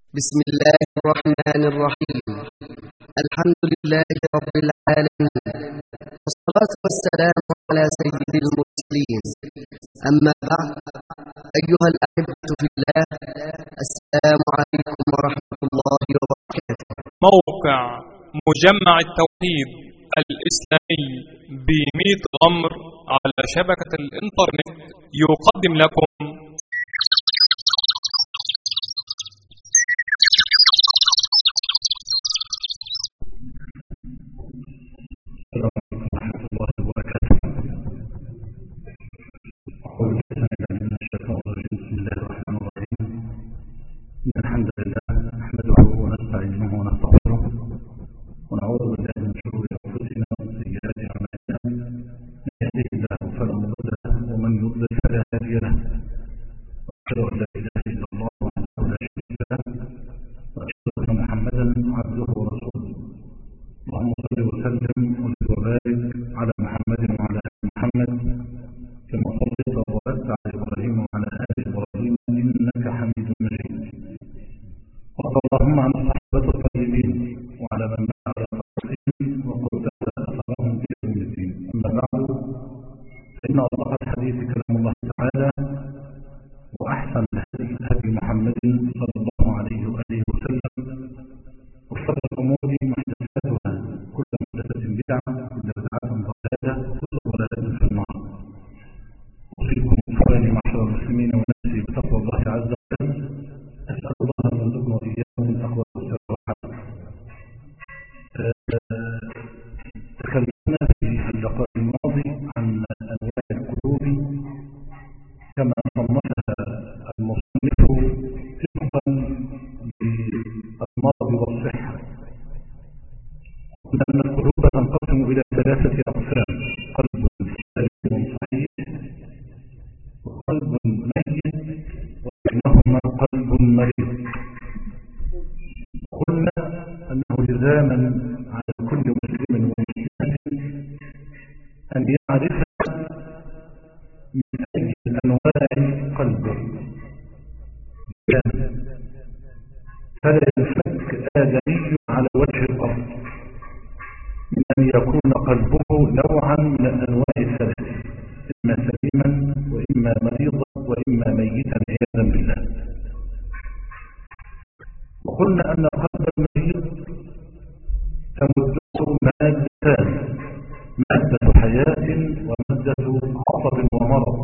بسم الله الرحمن الرحيم الحمد لله رب العالمين والصلاة والسلام على سيد المرسلين أما بعد أيها الأحبة في الله السلام عليكم ورحمة الله وبركاته موقع مجمع التوحيد الإسلامي بميت غمر على شبكة الإنترنت يقدم لكم السلام عليكم ورحمة الله وبركاته. أقول بسم الله من الشيطان الرجيم بسم الله الرحمن الرحيم. إن الحمد لله نحمده ونستعينه ونستغفره ونعوذ بالله من شرور أنفسنا ومن سيئات أعمالنا. من يهده الله فلا مضل له ومن يضلل فلا هادي له. وأشهد أن لا إله إلا الله وحده لا شريك له وأشهد أن محمدا عبده ورسوله. اللهم صل وسلم وزد وبارك على محمد وعلى ال محمد كما صليت وباركت على ابراهيم وعلى ال ابراهيم انك حميد مجيد وارض اللهم عن الصحابه الطيبين وعلى من مات على طريقهم وقتل اثرهم في يوم الدين اما بعد فان اصدق الحديث كلام الله تعالى واحسن الهدي هدي محمد صلى الله عليه واله وسلم وشر الأمور محدثاتها كل محدثة بدعة كل بدعة ضلالة كل ضلالة في النار أوصيكم إخواني معشر المسلمين ونفسي بتقوى الله عز وجل أسأل الله أن يرزقنا وإياكم من تقوى والسراحة تكلمنا في اللقاء الماضي عن أنواع القلوب كما صنفها المصنف طبقا بالمرض والصحة قلنا أن القلوب تنقسم إلى ثلاثة أقسام قلب سليم صحيح وقلب ميت وبينهما قلب مريض قلنا أنه لزاما على كل مسلم ومسلمة أن يعرف من أي أنواع قلبه فلا ينفك آدمي على وجه الأرض من أن يكون قلبه نوعا من الأنواع الثلاث إما سليما وإما مريضا وإما ميتا عياذا بالله وقلنا أن القلب المريض تمده مادتان مادة حياة ومادة عصب ومرض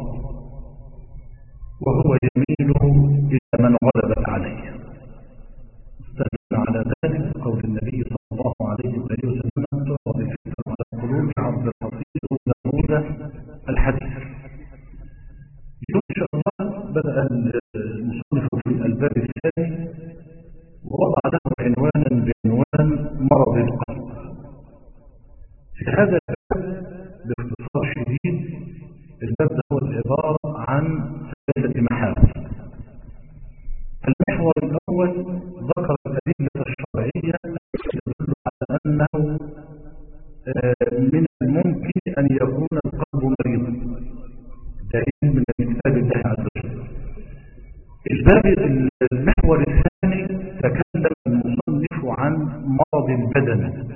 وهو يميل إلى من غلبت عليه استدل على ذلك قول النبي صلى الله عليه وآله وسلم تعرض الفتن على القلوب عبد الحصير داوود الحديث اليوم إن شاء الله بدأ المصنف في الباب الثاني ووضع له عنوانا بعنوان مرض القلب في هذا الباب باختصار شديد الباب ده هو العبارة عن ثلاثة محاور المحور الأول ذكر الأدلة الشرعية التي تدل على أنه من الممكن أن يكون القلب مريضا دليل من كتاب الله عز وجل الباب المحور الثاني تكلم المصنف عن مرض البدن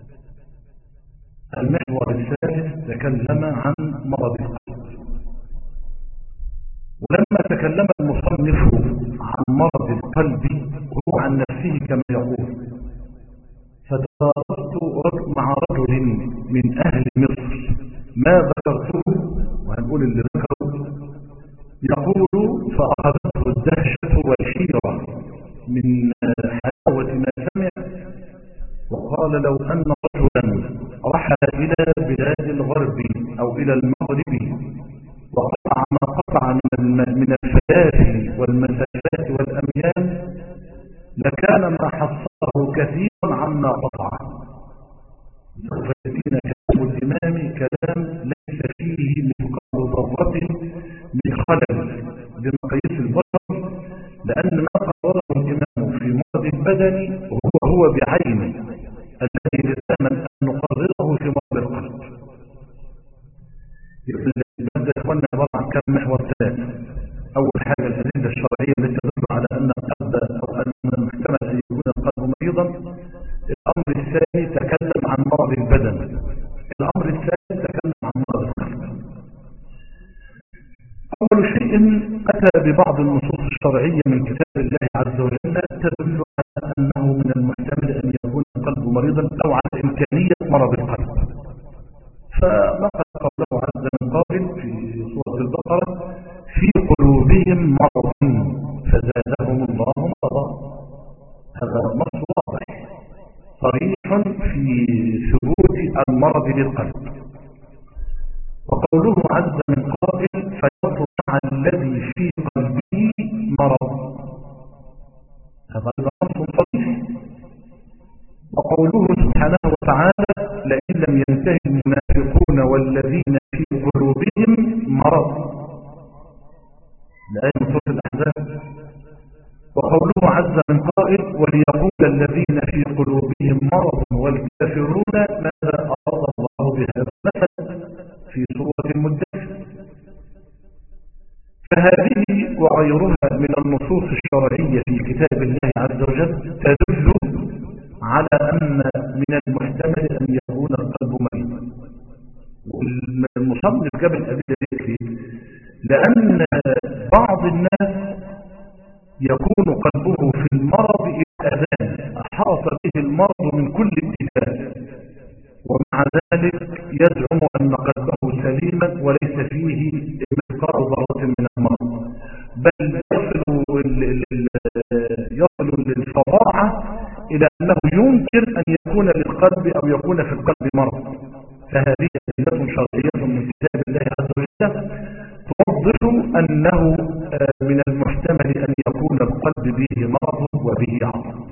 المحور الثالث تكلم عن مرض القلب ولما تكلم المصنف عن مرض القلب هو عن نفسه كما يقول فتدارست مع رجل من أهل مصر ما ذكرته وهنقول اللي ذكره يقول فأخذته الدهشة والحيرة من حلاوة ما سمع وقال لو أن رجلا رحل إلى بلاد الغرب أو إلى المغرب وقطع ما قطع من من الفيافي والمسافات والأميال لكان ما حصله كثيرا عما قطع سوف يأتينا كلام الإمام كلام ليس فيه مثقال ذرة من خلل بمقاييس البشر لأن ما قرره الإمام في مرض البدن هو هو بعينه الذي لزاما أن نقرره في مرض القلب المادة إخواننا عبارة عن كم محور ثلاثة أول حاجة الأدلة الشرعية التي تدل على أن القلب أو أن المحتمل أن يكون القلب مريضا الأمر الثاني تكلم عن مرض البدن الأمر الثالث تكلم عن مرض القلب أول شيء أتى ببعض النصوص الشرعية من كتاب الله عز وجل تدل على أنه من المحتمل أن يكون القلب مريضا أو على إمكانية مرض القلب فنقل قوله عز من قائل في سورة البقرة في قلوبهم مرض فزادهم الله مرضا هذا النص واضح صريح في ثبوت المرض للقلب وقوله عز من قائل فيطمع الذي في قلبه مرض هذا أيضا نص صريح وقوله سبحانه وتعالى لئن لم ينتهي المنافقون والذين في قلوبهم مرض لآية من سورة الأحزاب وقوله عز من قائل وليقول الذين في قلوبهم مرض والكافرون ماذا أراد الله بهذا مثلا في سورة المدثر فهذه وغيرها من النصوص الشرعية في كتاب الله عز وجل تدل على أن من المحتمل أن يكون القلب مريضا والمصنف جاب الأدلة دي لأن بعض الناس يكون قلبه في المرض الأذان أحاط به المرض من كل اتجاه ومع ذلك يزعم أن قلبه سليما وليس فيه مثقال ذرة من المرض بل يصل يصل للفظاعة إلى أنه يمكن أن يكون للقلب أو يكون في القلب مرض فهذه أدلة شرعية من كتاب الله عز وجل توضح أنه من المحتمل أن يكون القلب به مرض وبه عصر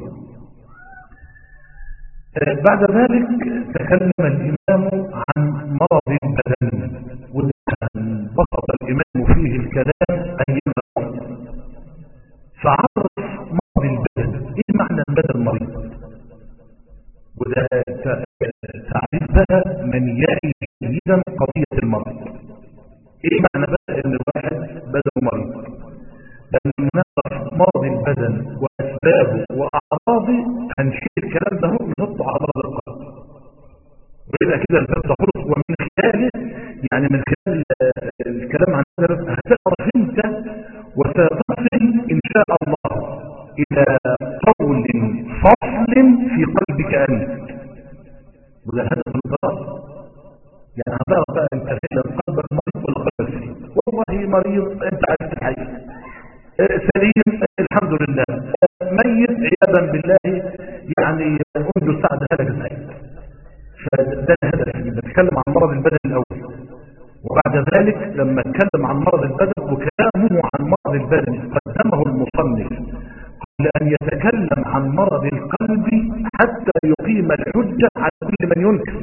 بعد ذلك تكلم الإمام عن مرض البدن بسط الإمام فيه الكلام أيما فعرف مرض البدن إيه معنى البدن مريض وده تعريف بقى من يعي جيدا قضية المرض ايه معنى بقى ان الواحد بدنه مريض لما نعرف مرض البدن واسبابه واعراضه هنشيل الكلام ده ونحطه على مرض القلب ويبقى كده الباب ده خلص ومن خلاله يعني من خلال الكلام عن هذا هتعرف انت وستصل ان شاء الله الى قول فصل في قلبك انت وده هدف القرار يعني هتعرف بقى انت فعلا قلبك مريض ولا قلبك سليم والله مريض انت عايز تحي سليم الحمد لله ميت عياذا بالله يعني انجو سعد هلك سعيد فده الهدف بتكلم عن مرض البدن الاول وبعد ذلك لما اتكلم عن مرض البدن وكلامه عن مرض البدن قدمه المصنف قبل ان يتكلم عن مرض القلب حتى يقيم الحجة على كل من ينكر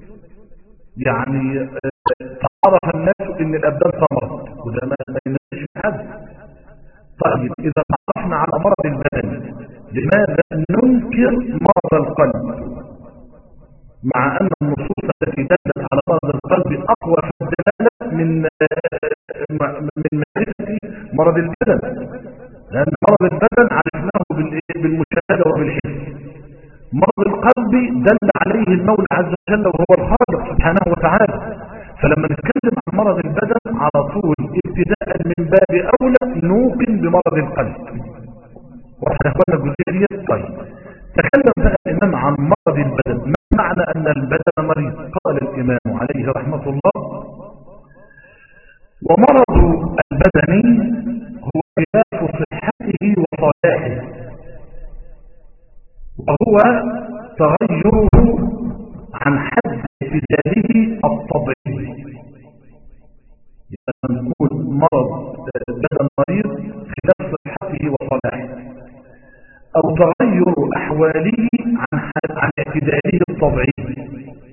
يعني تعرف الناس ان الابدان ثمرت وده ما ينسيش حد طيب اذا تعرفنا على مرض البدن لماذا ننكر مرض القلب مع ان النصوص التي دلت على مرض القلب اقوى في الدلاله من من معرفه مرض البدن لان مرض البدن عرفناه بالمشاهده وبالحس مرض القلب دل عليه المولى عز وجل وهو الخالق سبحانه وتعالى فلما نتكلم عن مرض البدن على طول ابتداء من باب اولى نوقن بمرض القلب واحنا اخوانا الجزئيه دي طيب تكلم بقى الامام عن مرض البدن ما معنى ان البدن مريض قال الامام عليه رحمه الله ومرض البدن هو خلاف صحته وصلاحه وهو تغيره عن حد اعتداله الطبيعي يعني نقول مرض بدن مريض خلاف صحته وصلاحه او تغير احواله عن عن اعتداله الطبيعي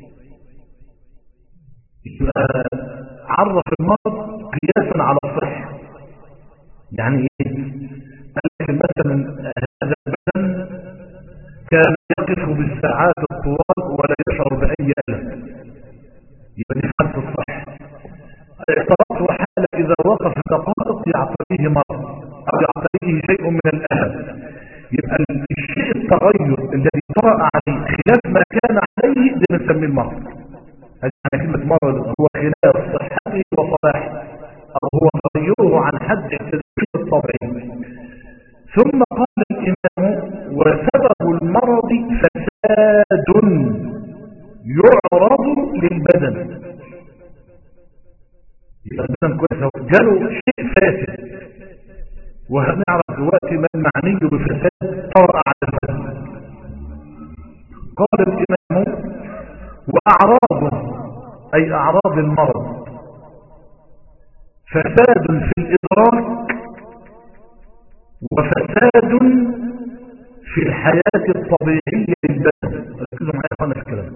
عرف المرض قياسا على الصحه يعني ايه قال لك مثلا هذا البدن كان يقف بالساعات الطوال ولا يشعر بأي ألم يبقى دي حالة الصح اعترضت حالة إذا وقف دقائق يعتريه مرض أو يعتريه شيء من الألم يبقى الشيء التغير الذي طرأ عليه خلاف ما كان عليه ده بنسميه المرض هذه معنى كلمة مرض هو خلاف صحته وصلاحه أو هو تغيره عن حد اعتداله الطبيعي ثم قال الإمام وسبب المرض فساد يعرض للبدن يبقى البدن كويس هو جاله شيء فاسد وهنعرف دلوقتي ما المعني بفساد طرأ على البدن قال الإمام وأعراضه أي أعراض المرض فساد في الإدراك وفساد في الحياة الطبيعية للبدن ركزوا معايا اخوانا في الكلام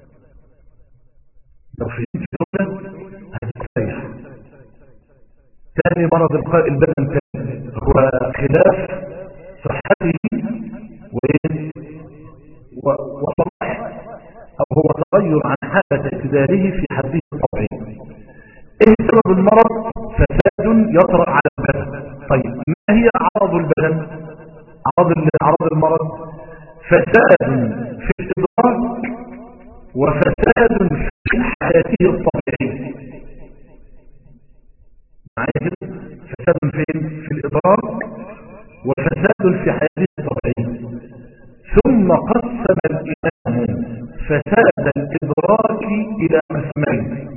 لو فهمت دولة هتستريح ثاني مرض القاء البدن تاني هو خلاف صحته وصلاحه او هو تغير عن حالة اعتداله في حده الطبيعي ايه سبب المرض فساد يطرأ على البدن طيب ما هي اعراض البدن اعراض اعراض المرض فساد في الادراك وفساد في حياته الطبيعيه معايا كده فساد فين في الادراك وفساد في حياته الطبيعيه ثم قسم الامام فساد الادراك الى قسمين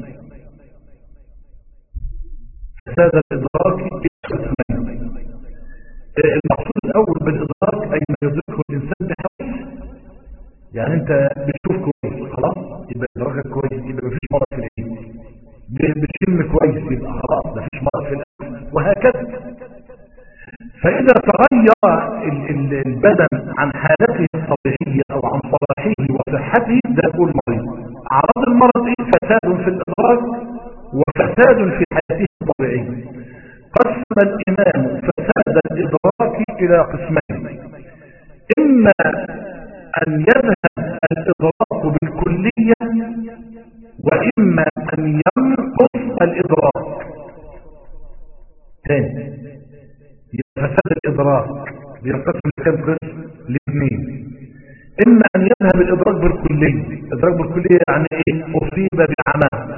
فساد الادراك الى قسمين المقصود الاول بالادراك اي ما يدركه الانسان بحوله يعني انت بتشوف كويس خلاص يبقى ادراكك كويس يبقى مفيش مرض في العين بتشم كويس يبقى خلاص مفيش مرض في القلب وهكذا فاذا تغير البدن عن حالته الطبيعيه او عن صلاحه وصحته ده يكون مريض اعراض المرض ايه فساد في الادراك وفساد في حياته الطبيعيه قسم الامام فساد الادراك الى قسمين اما ان يذهب الادراك بالكليه واما ان ينقص الادراك ثاني فساد الادراك بينقسم لكام قسم لاثنين اما ان يذهب الادراك بالكليه الادراك بالكليه يعني ايه اصيب بعمى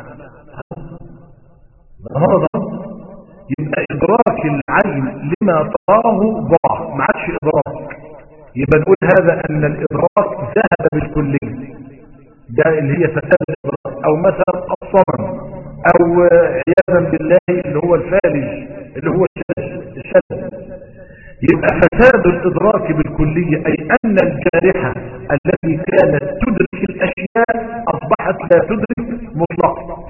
هذا يبقى ادراك العين لما تراه ضاع ما عادش ادراك يبقى نقول هذا ان الادراك ذهب بالكليه ده اللي هي فساد الادراك او مثلا الصمم او عياذا بالله اللي هو الفالج اللي هو الشلل يبقى فساد الادراك بالكليه اي ان الجارحه التي كانت تدرك الاشياء اصبحت لا تدرك مطلقا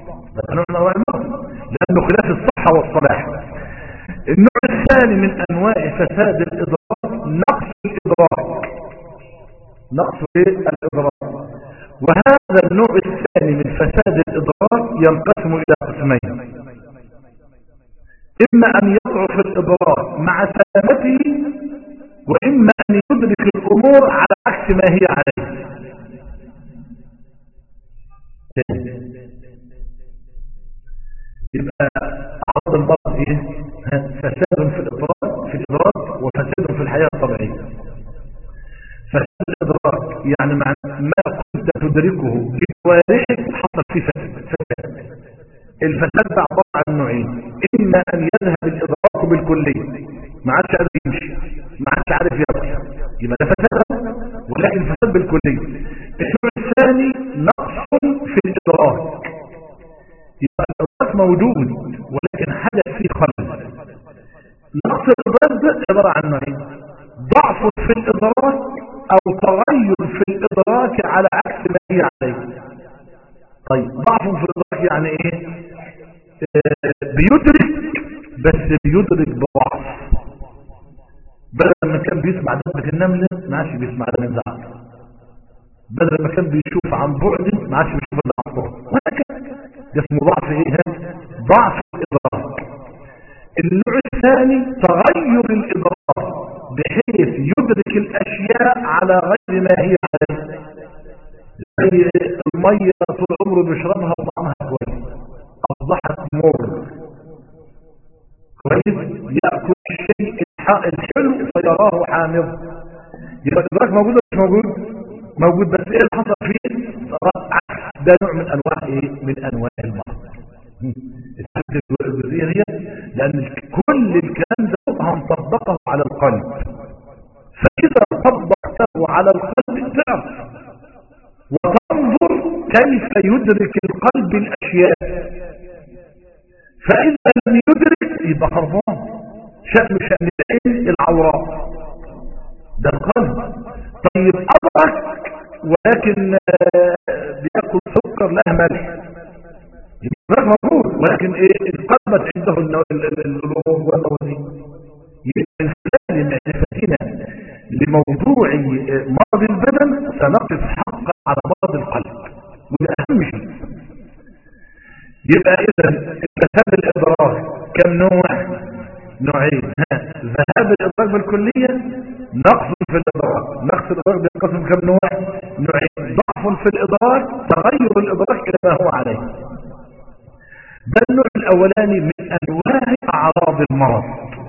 لانه خلاف الصحه والصلاح النوع الثاني من انواع فساد الادراك نقص الادراك نقص الادراك وهذا النوع الثاني من فساد الادراك ينقسم الى قسمين اما ان يضعف الادراك مع سلامته واما ان يدرك الامور على عكس ما هي عليه يبقى عرض المرض ايه فساد في الادراك في الادراك وفساد في الحياه الطبيعيه فساد الادراك يعني مع ما كنت تدركه بجوارحك حصل فيه فساد الفساد ده عباره عن نوعين اما ان يذهب الادراك بالكليه ما عادش قادر يمشي ما عادش عارف ياكل يبقى ده فساد ولكن فساد بالكليه النوع الثاني نقص في الادراك يبقى الادراك موجود ولكن حدث فيه خلل نقص الادراك ده عباره عن نوعين ضعف في الادراك او تغير في الادراك على عكس ما هي عليه طيب ضعف في الادراك يعني ايه آه بيدرك بس بيدرك بضعف بدل ما كان بيسمع دبة النملة ما عادش بيسمع دبة الزعل بدل ما كان بيشوف عن بعد ما عادش بيشوف الا عن بعد وهكذا ده اسمه ضعف ايه هذا ضعف الادراك النوع الثاني تغير الادراك بحيث يدرك الاشياء على غير ما هي عليه زي الميه طول عمره بيشربها وطعمها كويس اصبحت مر كويس ياكل الشيء الحلو فيراه حامض يبقى الادراك موجود ولا مش موجود موجود بس ايه اللي حصل فيه عكس ده نوع من انواع ايه من انواع المرض الجزئيه دي لان كل الكلام ده هنطبقه على القلب فاذا طبقته على القلب تعرف وتنظر كيف يدرك القلب الاشياء فاذا لم يدرك يبقى خربان شأن شأن العين العوراء ده القلب طيب أدرك ولكن بيأكل سكر له ملح يبقى موجود ولكن ايه القلب عنده الأمور والموازين يبقى من خلال معرفتنا لموضوع مرض البدن سنقف حقا على مرض القلب وده أهم شيء يبقى إذا فساد الإدراك كم نوع نوعين ذهاب الإدراك بالكلية نقص في الإدراك نقص الإدراك بينقسم كم نوع نوعين ضعف في الإدراك تغير الإدراك إلى ما هو عليه ده النوع الأولاني من أنواع أعراض المرض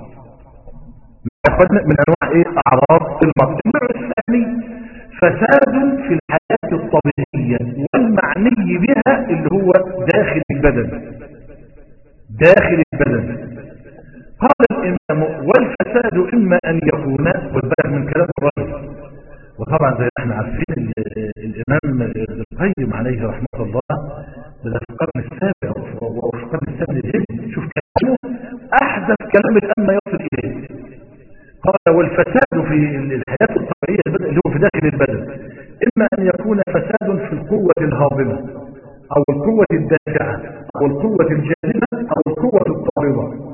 من أنواع إيه أعراض المرض النوع الثاني فساد في الحياة الطبيعية والمعني بها اللي هو داخل البدن داخل البدن قال الإمام والفساد إما أن يكون والبلغ من كلام الرجل وطبعا زي ما احنا عارفين الإمام ابن القيم عليه رحمة الله ده في القرن السابع وفي القرن السابع الهجري شوف كلامه أحدث كلام الأمة يصل إليه قال والفساد في الحياة الطبيعية اللي هو في داخل البدن إما أن يكون فساد في القوة الهاضمة أو القوة الدافعة أو القوة الجاذبة أو القوة الطارضة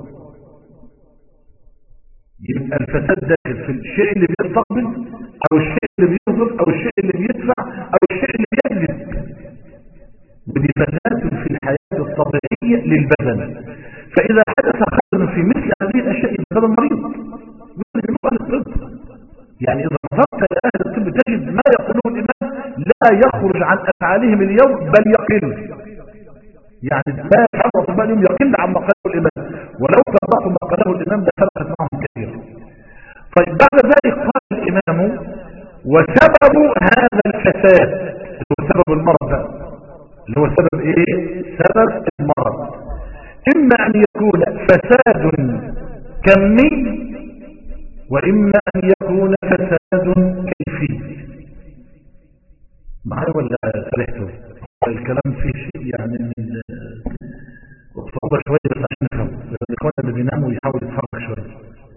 يبقى الفساد داخل في الشيء اللي بيستقبل او الشيء اللي بيصدر او الشيء اللي بيدفع او الشيء اللي بيجلب ودي فساد في الحياة الطبيعية للبدن فإذا حدث خلل في مثل هذه الأشياء يبقى مريض ويجب أهل الطب يعني إذا نظرت إلى أهل الطب تجد ما يقوله الإمام لا يخرج عن أفعالهم اليوم بل يقل يعني ما يفعل الأطباء اليوم يقل عما قاله الإمام ولو طبقوا ما قاله الإمام ده فرقت معهم كثيرا طيب بعد ذلك قال الإمام وسبب هذا الفساد اللي هو سبب المرض ده اللي هو سبب ايه سبب المرض اما ان يكون فساد كمي واما ان يكون فساد كيفي معايا ولا سرحته الكلام فيه شيء يعني من صعوبة شوية بس عشان نفهم الاخوان اللي بيناموا يحاول يتحرك شوية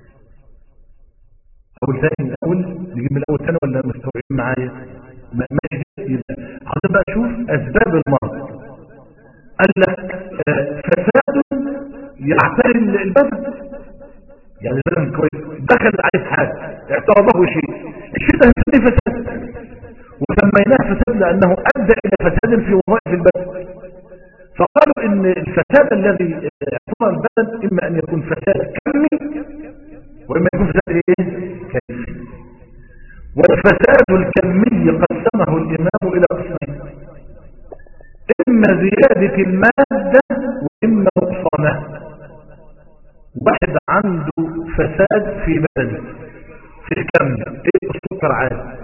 اول ثاني الاول نجيب من الاول ثاني ولا مستوعبين معايا ماشي يبقى حضرتك بقى شوف اسباب المرض قال لك آه فساد يعتري البدن يعني البدن كويس دخل عليه حاجه اعترضه شيء الشيء ده هنسميه فساد وسميناه فساد لانه ادى الى فساد في وظائف البدن فقالوا ان الفساد الذي اعترى البدن اما ان يكون فساد كمي واما يكون فساد ايه كيفي والفساد الكمي قسمه الامام الى قسمين اما زيادة المادة واما نقصانها واحد عنده فساد في بدنه في الكم ايه السكر عالي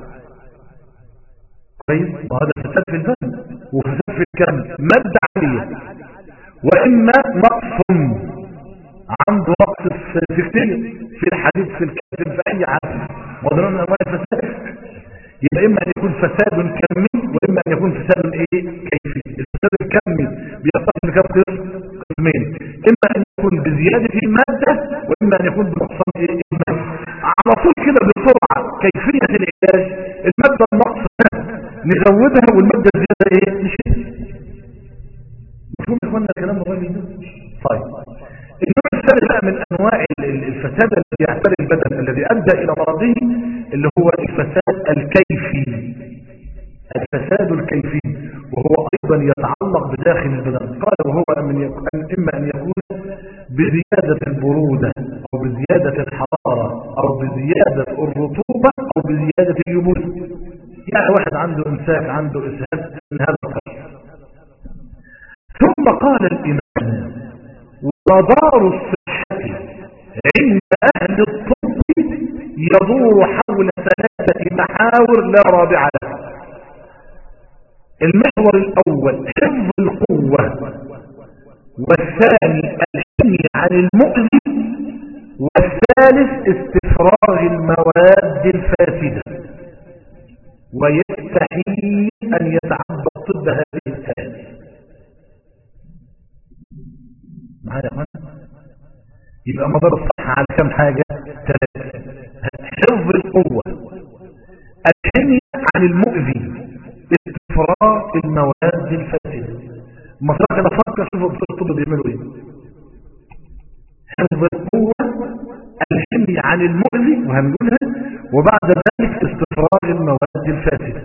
كويس وهذا فساد في البدن وفساد في الكم مادة عالية واما نقص عنده نقص في كتير في الحديد في الكتف في اي عدد وضرنا انواع الفساد يبقى اما ان يكون فساد كمي واما ان يكون فساد ايه كيفي الفساد الكمي بينقسم لكام قسم قسمين اما ان يكون بزياده الماده واما ان يكون بنقصان ايه الماده على طول كده بسرعه كيفيه العلاج الماده النقص نزودها والماده الزياده ايه نشيل مفهوم يا اخوانا الكلام الراجل ده طيب النوع الثالث بقى من انواع الفساد الذي يعتري البدن الذي ادى الى مرضه اللي هو الفساد الكيفي الفساد الكيفي وهو ايضا يتعلق بداخل البدن قال وهو من يكون اما ان يكون بزيادة البرودة او بزيادة الحرارة او بزيادة الرطوبة او بزيادة اليبوس يعني واحد عنده امساك عنده اسهال من هذا القبيل ثم قال الامام ومدار الصحة عند أهل الطب المؤذي يدور حول ثلاثة محاور لا رابع له المحور الأول حفظ القوة والثاني الحمي عن المؤذي والثالث استفراغ المواد الفاسدة ويستحيل أن يتعبد ضد هذه الثالث معايا يبقى مدار الصحة على كم حاجة ثلاثة حفظ القوة الحمي عن المؤذي استفراغ المواد الفاسدة مصرح كده فكر شوفوا بتوع الطب بيعملوا ايه حفظ القوة الحمي عن المؤذي وهنقولها وبعد ذلك استفراغ المواد الفاسدة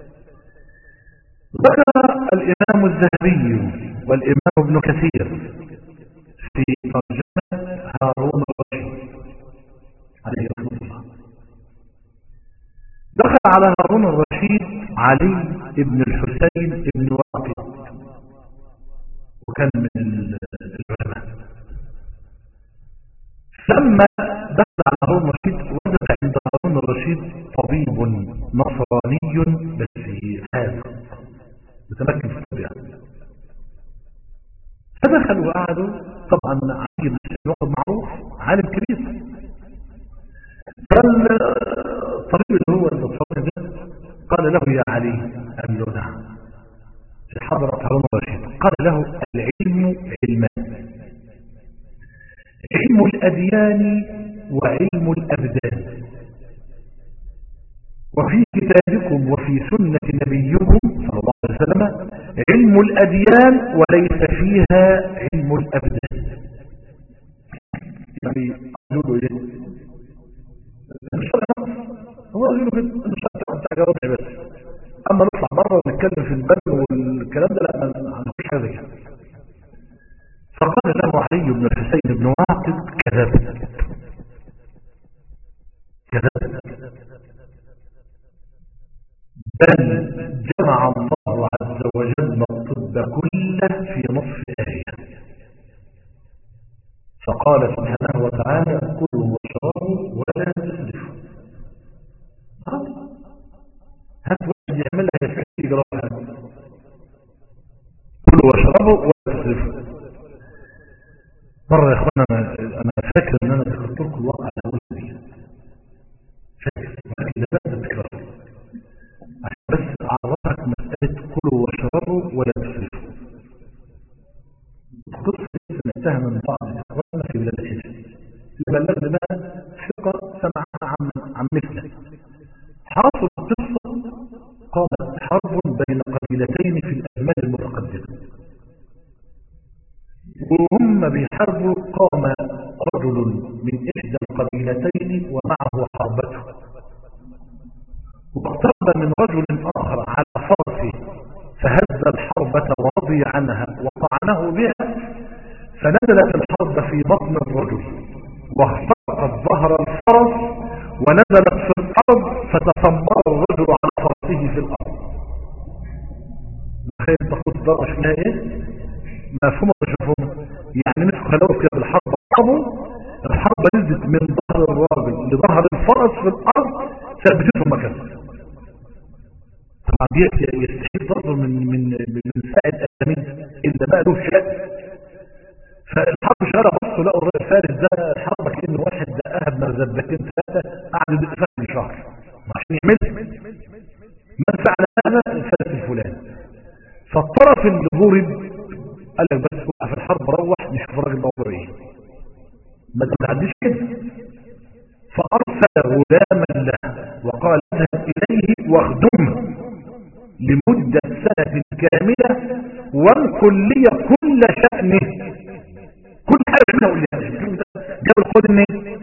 ذكر الإمام الذهبي والإمام ابن كثير في ترجمة هارون الرشيد عليه رحمه الله دخل على هارون الرشيد علي ابن الحسين ابن واقد وكان من العلماء لما دخل على هارون الرشيد وجد عند هارون الرشيد طبيب نصراني بس حاذق متمكن في الطب يعني فدخلوا وقعدوا طبعا علي بن الوقت معروف عالم كبير فالطبيب اللي هو النصراني ده قال له يا علي قال له نعم في حضرة هارون الرشيد قال له العلم علمان علم الأديان وعلم الأبدان وفي كتابكم وفي سنة نبيكم صلى الله عليه وسلم علم الأديان وليس فيها علم الأبدان يعني قالوا له ايه هو قالوا كده مش بتاع ربع بس اما نطلع بره ونتكلم في البر والكلام ده لا ما فيش حاجه كده فقال له علي بن الحسين بن واقد كذبت كذبت بل جمع الله عز وجل الطب كله في نصف آية فقال سبحانه وتعالى كلوا واشربوا ولا تسرفوا هات واحد يعملها يفعل جراحة كلوا واشربوا ولا تسرفوا مرة يا اخوانا انا فاكر ان انا ذكرت لكم الواقع الاول دي فاكر ولكن لا تذكر بس اعرفك مسألة كلوا واشربوا ولا تسرفوا قصة سمعتها من بعض اخواننا في بلاد الحجاز اللي بلغني بها ثقة سمعها عن عن مثله حاصل القصة قامت حرب بين قبيلتين في الأزمان المتقدمة وهم بيحاربوا قام رجل من إحدى القبيلتين ومعه حربته واقترب من رجل آخر على فرسه فهز الحربة ورضي عنها وطعنه بها فنزلت الحرب في بطن الرجل واخترقت ظهر الفرس ونزلت في الأرض فتسمر الرجل على فرسه في الأرض تخيل تاخد ضرب فيها ايه مفهوم ولا مش مفهوم يعني مسكوا خلاوه كده بالحرب ضربوا الحرب نزلت من ظهر الراجل لظهر الفرس في الأرض ثبتته في مكانه طبعا دي يستحيل برضه من من من ساعة أسامين إلا بقى له شأن فالحرب شغالة بصوا لقوا الراجل الفارس ده الحرب كأنه واحد دقاها بمرزبتين ثلاثة قعد يدق فيها شهر عشان يعملها من فعل هذا الفارس الفلاني فالطرف اللي ضرب قال لك بس وقف الحرب روح نشوف الراجل موضوع ايه ما تعديش كده فأرسل غلاما له وقال اذهب إليه واخدمه لمدة سنة كاملة وانقل لي كل شأنه كل حاجة منها قول لي جاب الخد منين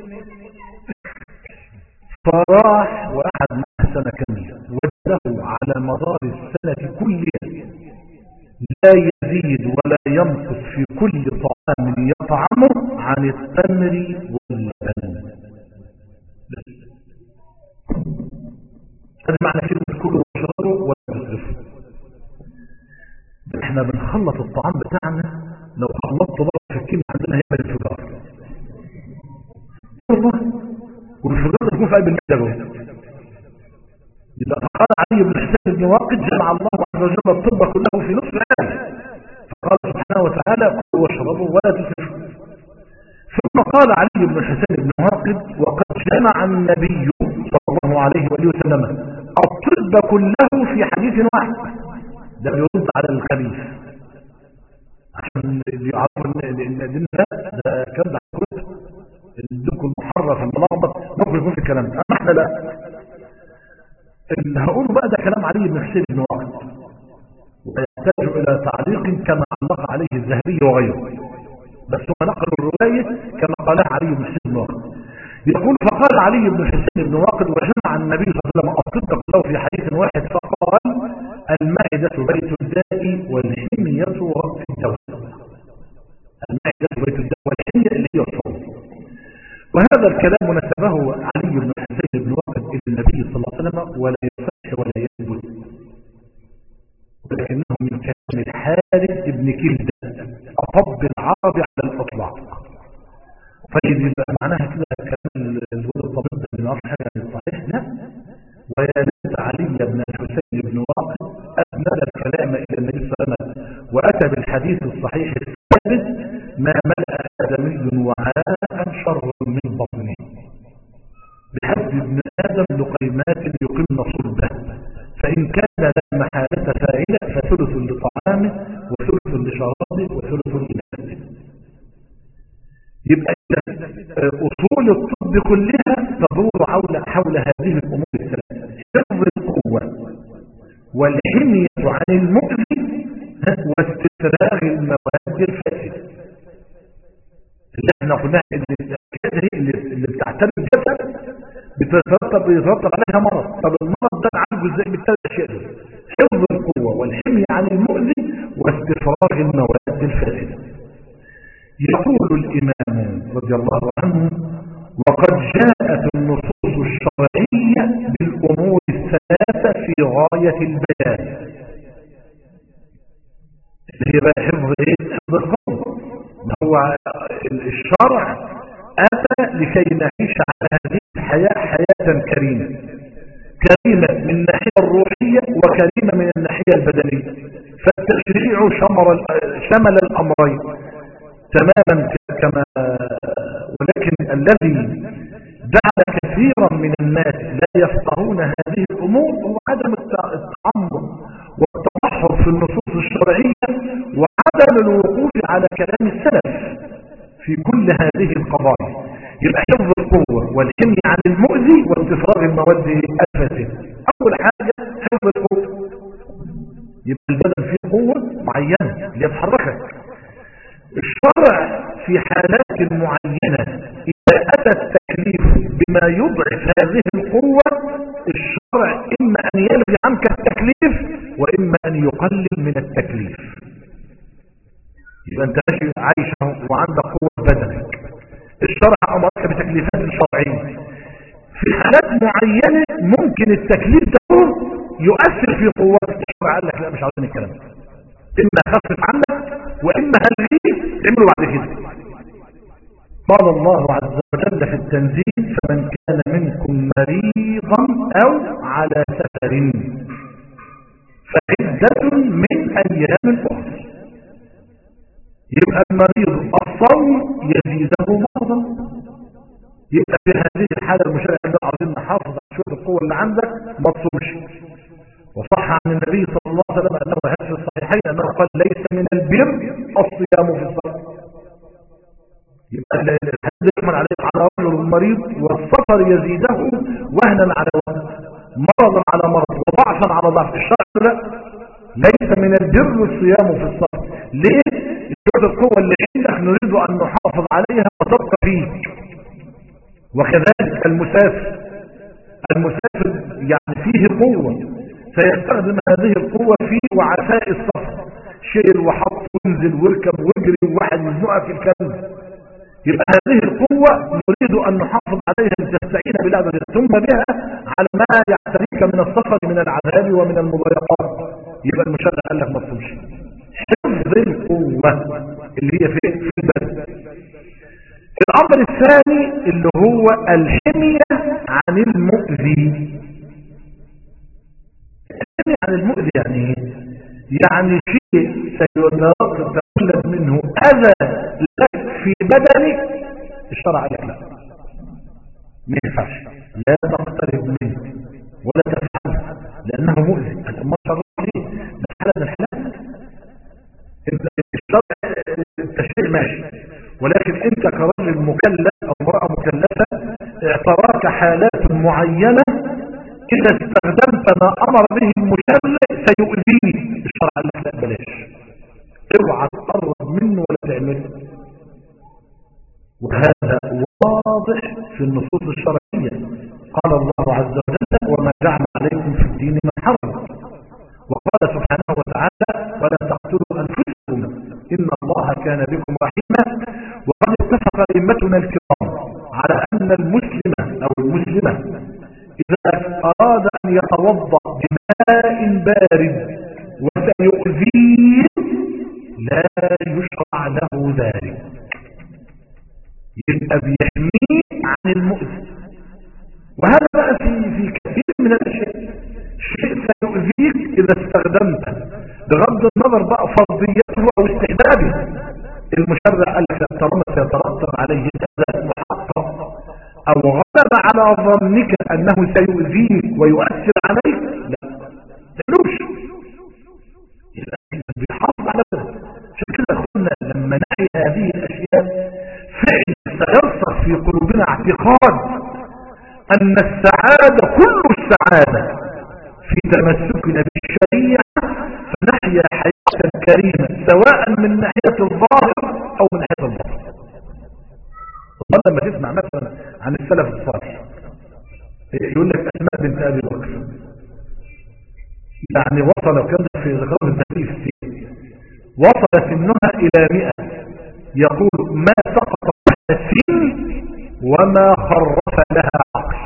فراح وقعد معه سنة كاملة وجده على مدار السنة كلها لا يزيد ولا ينقص في كل طعام يطعمه عن التمر واللبن هذا معنى كلمة كله واشربه ولا تسرفه احنا بنخلط الطعام بتاعنا لو خلطته بره في الكيمياء عندنا هيعمل انفجار والله قلب المدى إذا قال علي بن حسين بن واقد جمع الله عز وجل الطب كله في نصف آية فقال سبحانه وتعالى كلوا واشربوا ولا تسرفوا ثم قال علي بن حسين بن واقد وقد جمع النبي صلى الله عليه وآله وسلم الطب كله في حديث واحد ده بيرد على الخبيث عشان يعرفوا ان الدين ده ده كان ده الدين المحرف الملخبط ممكن يكون في الكلام ده اما احنا لا اللي هقوله بقى ده كلام علي بن حسين بن واقد ويحتاج الى تعليق كما علق عليه الذهبي وغيره بس هم نقلوا الروايه كما قالها علي بن حسين بن واقد يقول فقال علي بن حسين بن واقد وجمع النبي صلى الله عليه وسلم الصدق له في حديث واحد فقال المائدة بيت الداء والحمية في الدواء المائدة بيت الداء والحمية اللي هي الصوم وهذا الكلام نسبه علي بن حسين بن واقد إلى النبي صلى الله عليه وسلم ولا يصح ولا يثبت ولكنه من كلام الحارث بن كلدة أطب العرب على الإطلاق فإذا يبقى معناها كده كلام الولد الطبيب ده بنعرف حاجة عن الصحيح لا ويا ليت علي بن الحسين بن واقد أسند الكلام إلى النبي صلى الله عليه وسلم وأتى بالحديث الصحيح الثابت ما ملأ آدمي وعاء شر من بطنه بحد ابن آدم لقيمات يقمن صلبه فإن كان لا محالة فاعلة فثلث لطعامه وثلث لشرابه وثلث لنفسه يبقى أصول الطب كلها تدور حول حول هذه الأمور الثلاثة حفظ القوة والحمية عن المؤذي واستفراغ المواد الفاسدة اللي احنا قلناها اللي, اللي بتعتمد الجسد بتترتب بيترتب عليها مرض طب المرض ده نعالجه ازاي بالثلاث اشياء دول حفظ القوة والحمية عن المؤذي واستفراغ المواد الفاسدة يقول الإمام رضي الله عنه وقد جاءت النصوص الشرعية بالأمور الثلاثة في غاية البيان اللي هي بقى حفظ ايه حفظ القوم ما هو الشرع أتى لكي نعيش على هذه الحياة حياة كريمة كريمة من الناحية الروحية وكريمة من الناحية البدنية فالتشريع شمل, شمل الأمرين تماما كما ولكن الذي جعل كثيرا من الناس لا يفقهون هذه الأمور هو عدم التعمق والتبحر في النصوص الشرعية وعدم الوقوف على كلام السلف في كل هذه القضايا يبقى حفظ القوة والحمي عن المؤذي واستفراغ المواد الفاسدة أول حاجة حفظ القوة يبقى البدن فيه قوة معينة ليتحركك الشرع في حالات معينة إذا أتى التكليف بما يضعف هذه القوة الشرع إما أن يلغي عنك التكليف وإما أن يقلل من التكليف يبقى أنت ماشي عايش وعندك قوة بدنك الشرع أمرك بتكليفات شرعية في حالات معينة ممكن التكليف ده يؤثر في قوتك الشرع قال لك لا مش عاوزين الكلام ده إما خفف عنك وإما هلغيه اعمله بعد كده قال الله عز وجل في التنزيل فمن كان منكم مريضا أو على سفر فعدة من أيام أخرى يبقى المريض الصوم يزيده مرضا يبقى في هذه الحالة المشارع اللي عاوزين نحافظ على شوية القوة اللي عندك ما تصومش وصح عن النبي صلى الله عليه وسلم أنه هذا في الصحيحين أنه قال ليس من البر الصيام في الصلاة يبقى الحديث يحمل عليه على رجل مريض والسفر يزيده وهنا على وهن مرضا على مرض وضعفا على ضعف الشرع لا ليس من البر الصيام في الصلاة ليه؟ شوية القوة اللي عندك نريد أن نحافظ عليها وتبقى فيك وكذلك المسافر المسافر يعني فيه قوة سيستخدم هذه القوة في وعثاء السفر شيل وحط وانزل واركب واجري وواحد يزنقك في الكلب يبقى هذه القوة نريد أن نحافظ عليها لتستعين بالله ثم بها على ما يعتريك من السفر من العذاب ومن المضايقات يبقى المشرع قال لك ما تصومش حفظ القوة اللي هي في في البدن الأمر الثاني اللي هو الحمية عن المؤذي الحمية عن المؤذي يعني ايه؟ يعني شيء سيتولد منه أذى لك في بدنك الشرع لك لا ما ينفعش لا تقترب منه ولا تفعله لأنه مؤذي الأمر شرع ليه ده حالة من الحالات الشرع التشريع ماشي ولكن انت كرجل مكلف او امرأة مكلفة اعتراك حالات معينة اذا استخدمت ما امر به المشرع سيؤذيني الشرع قال لك لا بلاش اوعى تقرب منه ولا تعمله وهذا واضح في النصوص الشرعية قال الله عز وجل وما جعل عليكم في الدين من حرج وقال سبحانه وتعالى ولا تقتلوا أنفسكم إن الله كان بكم رحيما وقد اتفق أئمتنا الكرام على أن المسلم أو المسلمة إذا أراد أن يتوضأ بماء بارد وسيؤذيه لا يشرع له ذلك يبقى بيحميه عن المؤذي وهذا بقى في في كثير من الاشياء شيء سيؤذيك اذا استخدمته بغض النظر بقى فرضيته او استحبابه المشرع قال لك طالما سيترتب عليه اذى محقق او غلب على ظنك انه سيؤذيك ويؤثر عليك لا تلوش بيحافظ على ده عشان كده قلنا لما نعي هذه الاشياء فعلا سيرسخ في قلوبنا اعتقاد ان السعادة كل السعادة في تمسكنا بالشريعة فنحيا حياة كريمة سواء من ناحية الظاهر او من ناحية الباطن والله لما تسمع مثلا عن السلف الصالح يقول لك اسماء بنت ابي بكر يعني وصل كذا في ذكر النبي في السير وصل سنها الى مئة يقول ما سقط لها سن وما خرف لها عقل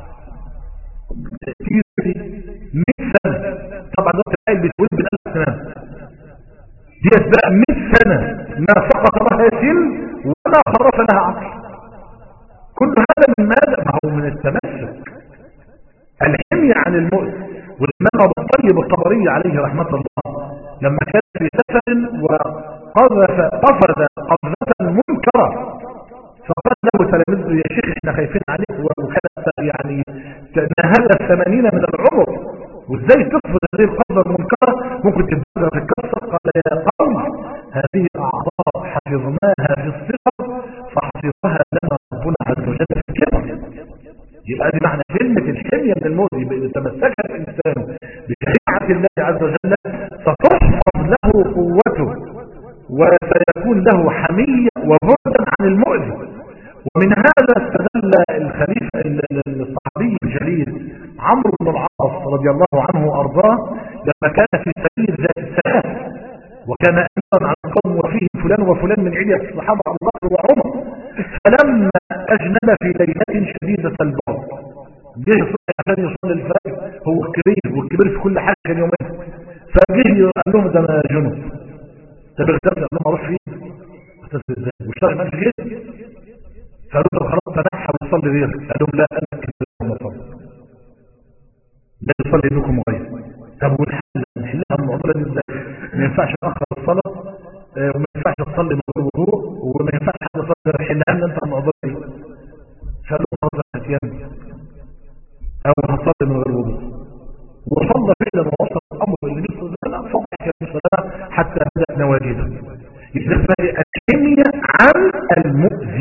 مئة سنة طبعا ده الآية بتقول بالألف سنة دي بقى مئة سنة ما سقط لها سن وما خرف لها عقل كل هذا من ماذا ما هو من التمسك الحمية عن المؤذي والإمام أبو الطيب الطبري عليه رحمة الله لما كان في سفر وقذف قفز قفزة منكرة فقال له تلاميذه يا شيخ احنا خايفين عليك وكانت يعني نهل الثمانين من العمر وازاي تقفز هذه القفزة المنكرة ممكن تبدأ تتكسر قال يا قوم هذه أعضاء حفظناها في الصغر فحفظها لنا ربنا عز وجل في الكبر يبقى دي معنى كلمة الحمية من الموت يبقى تمسك الإنسان بشريعة الله عز وجل ستحفظ له قوته وسيكون له حمية وبعدا عن المؤذي ومن هذا استدل الخليفة الصحابي الجليل عمرو بن العاص رضي الله عنه وأرضاه لما كان في سبيل ذات السلام وكان أيضا على القوم وفيه فلان وفلان من علية الصحابة أبو بكر وعمر فلما أجنب في ليلة شديدة البرد جه يصلي عشان يصلي الفجر هو كبير والكبير في كل حاجة كان يومين فجه قال لهم ده أنا جنوب طب اغتسل قال لهم أروح فين اغتسل ازاي واشتغل ما في جد فقالوا له خلاص تنحى وصلي غيرك قال لهم لا أنا كبير وما صلي لا يصلي بكم غير طب والحل نحلها المعضلة دي ازاي ما ينفعش نأخر الصلاة وما ينفعش تصلي من غير وضوء وما ينفعش حد يصلي غير حلها لنا انت المعضلة دي فقالوا له خلاص هتيان او هتصلي من غير وضوء وصلى فعلا ووصل الامر اللي نفسه ده لا فضح يا صلاة حتى بدأ نواجده يبقى الكيمياء عن المؤذي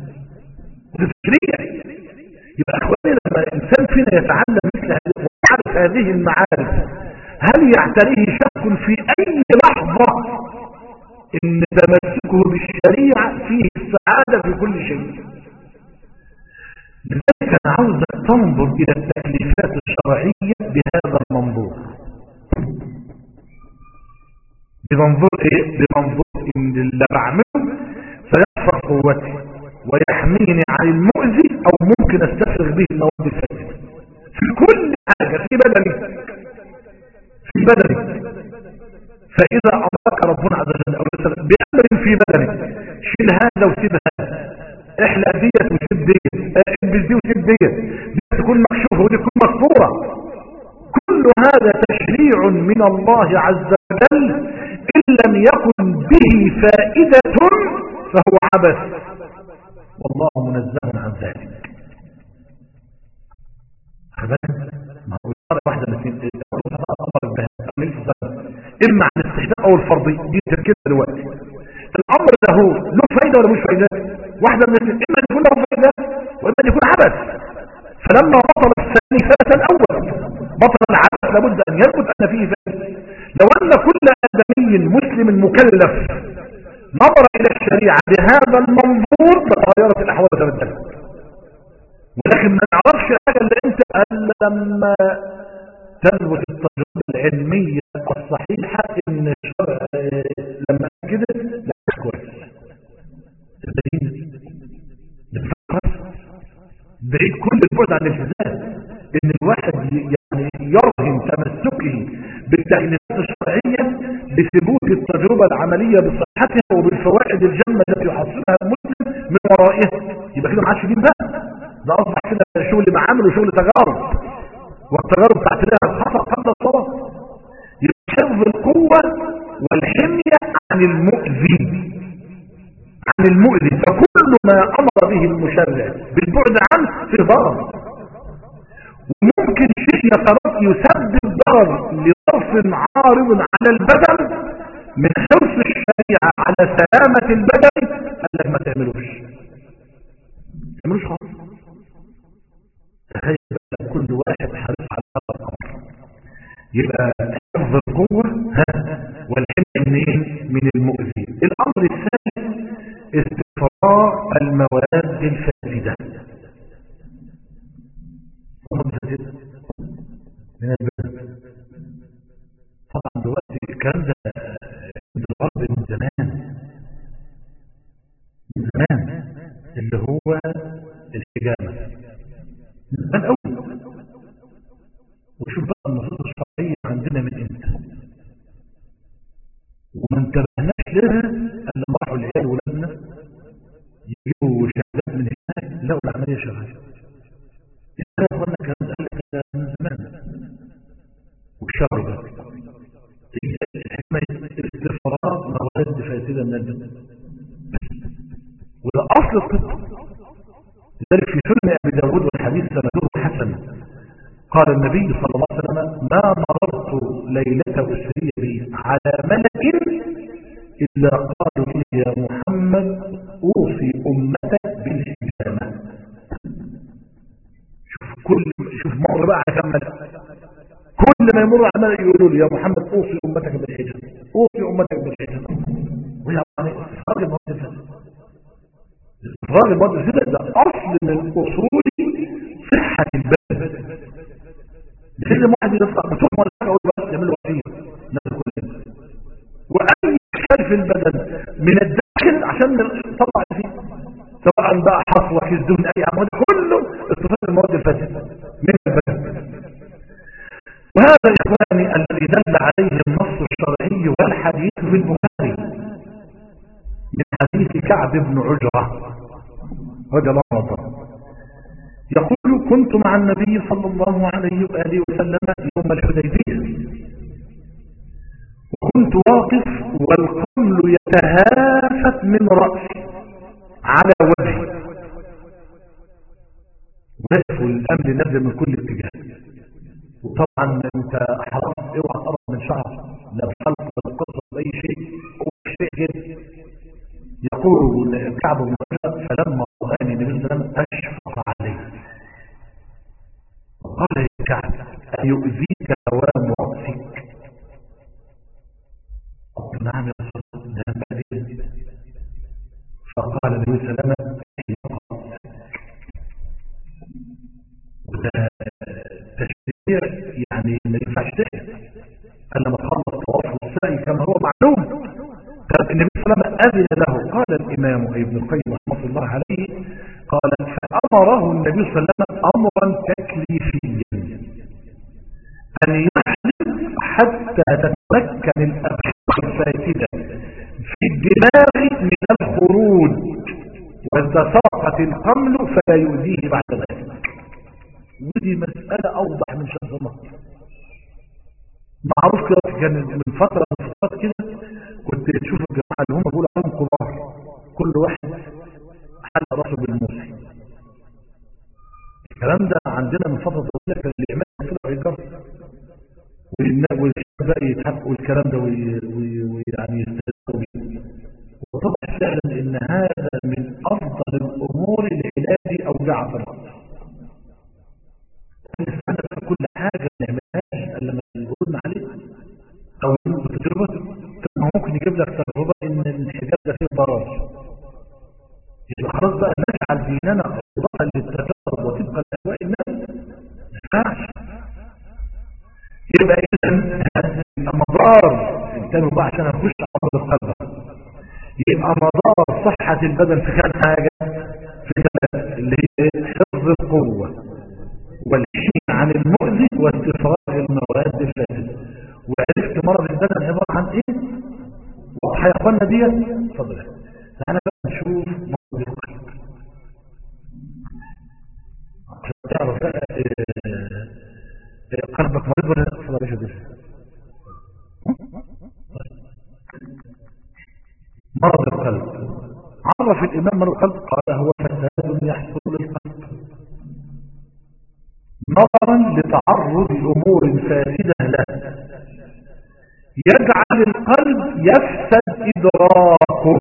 تشريع يبقى اخواني لما الانسان فينا يتعلم مثل هذه ويعرف هذه المعارف هل يعتريه شك في اي لحظة ان تمسكه بالشريعة فيه السعادة في كل شيء لذلك انا عاوزك تنظر الى التكليفات الشرعية بهذا المنظور بمنظور ايه بمنظور ان اللي بعمله سيحفظ قوتي ويحميني عن المؤذي او ممكن استفرغ به المواد الفاسدة في كل حاجة في بدني في بدني فاذا امرك ربنا عز وجل او بامر في بدنك شيل هذا وسيب هذا احلق ديت وسيب ديت البس دي وسيب ديت دي تكون مكشوفه ودي تكون مكفوره كل هذا تشريع من الله عز وجل ان لم يكن به فائده فهو عبث والله منزه عن ذلك ما هو واحده من الاثنين اما عن الاستحباب او الفرضي دي كده دلوقتي الامر له له فايده ولا مش فايده واحده من الاثنين اما يكون له فايده واما يكون عبث فلما بطل الثاني فات الاول بطل العبث لابد ان يثبت ان فيه فائده لو ان كل ادمي مسلم مكلف نظر الى الشريعه بهذا المنظور فتغيرت الاحوال وتبدلت ولكن ما نعرفش حاجه اللي انت لما تثبت التجربه العلميه الصحيحه ان الشرع لما كده لا كويس الدليل بعيد كل البعد عن الالتزام ان الواحد يعني يرهم تمسكه بالتعليمات الشرعيه بثبوت التجربه العمليه بصحتها وبالفوائد الجمه التي يحصلها المسلم من ورائها يبقى كده ما عادش دين بقى ده اصبح كده شغل معامل وشغل تجارب والتجارب بتاعت لها خطا قبل الصلاه يبقى حفظ القوه والحميه عن المؤذي عن المؤذي فكل ما امر به المشرع بالبعد عنه في ضرر وممكن شيء يسبب ضرر لظرف عارض على البدن من حرص الشريعه على سلامه البدن قال لك ما تعملوش ما تعملوش خالص تخيل كل واحد حريص على هذا الامر يبقى حفظ القوه والحمايه منين من المؤذي الامر الثاني استفراء المواد الفاسده من البلد طبعا دلوقتي الكلام ده عند الغرب من زمان من زمان اللي هو الحجامه من زمان قوي وشوف بقى النصوص الشرعيه عندنا من امتى وما انتبهناش لها الا لما راحوا العيال ولادنا يجيبوا شهادات من هناك لقوا العمليه شغاله يا اخوانا كان قال من زمان والشر ده الحكمه استفراغ مواد فاسده من الجنه وده اصل القصه لذلك في سنه ابي داود والحديث سنده حسن قال النبي صلى الله عليه وسلم ما مررت ليلة أسري بي على ملأ إلا قالوا لي يا محمد أوصي أمتك بالحجامة شوف كل شوف مر بقى على كم ملأ كل ما يمر على ملأ يقولوا لي يا محمد أوصي أمتك بالحجامة أوصي أمتك بالحجامة ويعني إفراج المواد الفاسدة إفراج المواد الفاسدة ده أصل من أصول صحة البلد لازم واحد يدفع بتوع ولا حاجه اقول بس يعمل وصيه نفس كل واي اشكال في البدن من الداخل عشان نطلع فيه سواء بقى حصوه كزدون اي عمود كله استفاد المواد الفاسده من البدن وهذا اخواني الذي دل عليه النص الشرعي والحديث في البخاري من حديث كعب بن عجره رضي الله عنه يقول كنت مع النبي صلى الله عليه وآله وسلم يوم الحديبية وكنت واقف والقمل يتهافت من رأسي على وجهي واقف والأمن نزل من كل اتجاه وطبعا انت حرام اوعى تقرب من شعر لا بحلق ولا قصة بأي شيء هو شيء جدا يقول كعب بن فلما رآني النبي صلى الله عليه وسلم أشفق عليه قال يا كعب أيؤذيك هوام رأسك قلت نعم يا رسول الله ده بعدين فقال النبي صلى الله عليه وسلم وده تشريع يعني ما ينفعش تحت قال لما تخلص طواف والسعي كما هو معلوم طب النبي صلى الله عليه وسلم أذن له قال الإمام ابن القيم رحمه الله عليه قال فأمره النبي صلى الله عليه وسلم أمرا تكليفيا أن يحلم حتى تتمكن الأبحاث الفاسدة في الدماغ من الخروج وإذا سرقت القمل فلا يؤذيه بعد ذلك ودي مسألة أوضح من شمس الله معروف كده كان من فترة من فترات كده كنت تشوف الجماعة اللي هم بيقولوا عليهم كبار كل واحد حل راسه بالموسى الكلام ده عندنا من فترة طويلة كان اللي يعملها طلع يجرب والشباب بقى يتحققوا الكلام ده ويعني يستهزئوا بيه وطبعا فعلا ان هذا من افضل الامور لعلاج اوجاع في الراس نستند كل حاجه ما نعملهاش الا لما يقولنا عليه او بتجربه ثم ممكن يجيب لك تجربه ان الحجاب ده فيه ضرر يبقى خلاص بقى نجعل ديننا اوضاعا للتجارب وطبقا لاهواء الناس ما ينفعش يبقى اذا مضار انتبهوا بقى عشان اخش امر القلب يبقى مضار صحة البدن في كام حاجة في ثلاثة اللي هي حفظ القوة والحين عن المؤذي واستفراغ المواد الفاسدة وعرفت مرض البدن عبارة عن ايه واضحة يا اخوانا ديت اتفضل تعالى بقى نشوف مرض القلب عشان تعرف بقى إيه قلبك مريض ولا لا اتفضل يا شيخ مرض القلب عرف الإمام مرض القلب قال هو فساد يحصل للقلب نظرا لتعرض أمور فاسدة له يجعل القلب يفسد إدراكه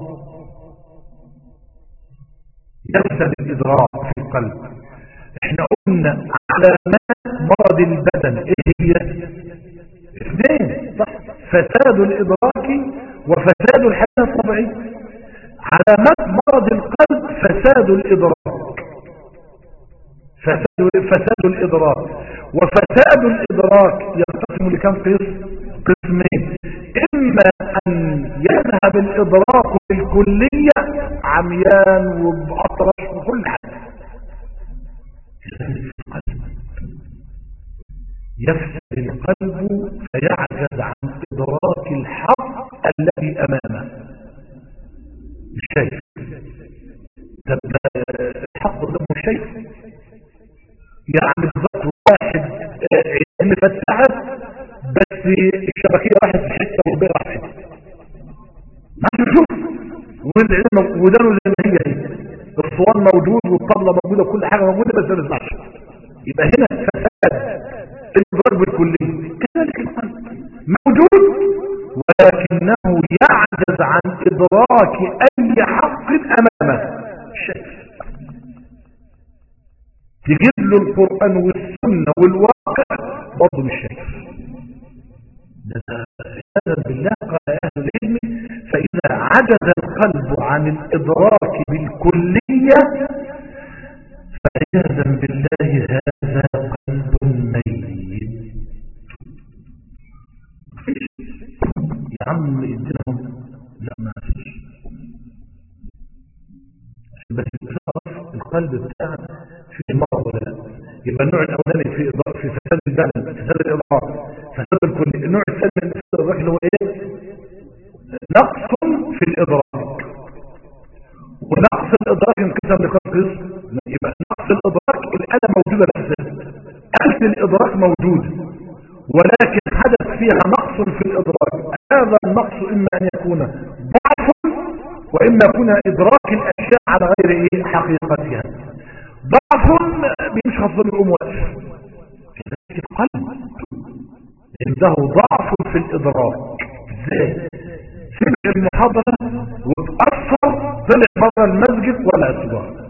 يفسد الإدراك في القلب احنا قلنا علامات مرض البدن ايه هي اثنين صح فساد الإدراك وفساد الحياة الطبيعية علامات مرض القلب فساد الإدراك فساد, فساد الإدراك وفساد الإدراك ينقسم لكم قسم قسمين إما أن يذهب الإدراك بالكلية عميان وبأطرش وكل حاجة يفسد القلب فيعجز عن إدراك الحق الذي أمامه مش شايف طب الحق ده مش شايف يعني بالظبط واحد عين فتحت بس الشبكية راحت في حتة والبيع راحت في حتة ما تشوف ودانه زي ما هي هي الصوان موجود والطبلة موجودة وكل حاجة موجودة بس ما بيسمعش يبقى هنا فساد الضرب الكلي كذلك القلب موجود ولكنه يعجز عن إدراك أي حق أمامه شيء تجيب له القرآن والسنة والواقع برضه مش شايف هذا بالله قال أهل العلم فإذا عجز القلب عن الإدراك بالكلية فعياذا بالله هذا قلب ميت يا عم ادينهم لا ما فيش بس تعرف القلب بتاعك فيه مرض ولا لا يبقى النوع الاولاني في إضاءة في فساد البدن فساد الاضاءه فساد الكل النوع الثاني من فساد الادراك اللي هو ايه نقص في الادراك ونقص الادراك انقسم لكم قسم يبقى نقص الادراك الاله موجوده بس ألف الادراك موجود ولكن حدث فيها نقص في الادراك هذا النقص اما ان يكون ضعف واما يكون ادراك الاشياء على غير ايه حقيقتها ضعف بيمشي خاصه بالام واقف كذلك القلب عنده ضعف في الادراك ازاي سمع المحاضره وتاثر طلع بره المسجد ولا اعتبار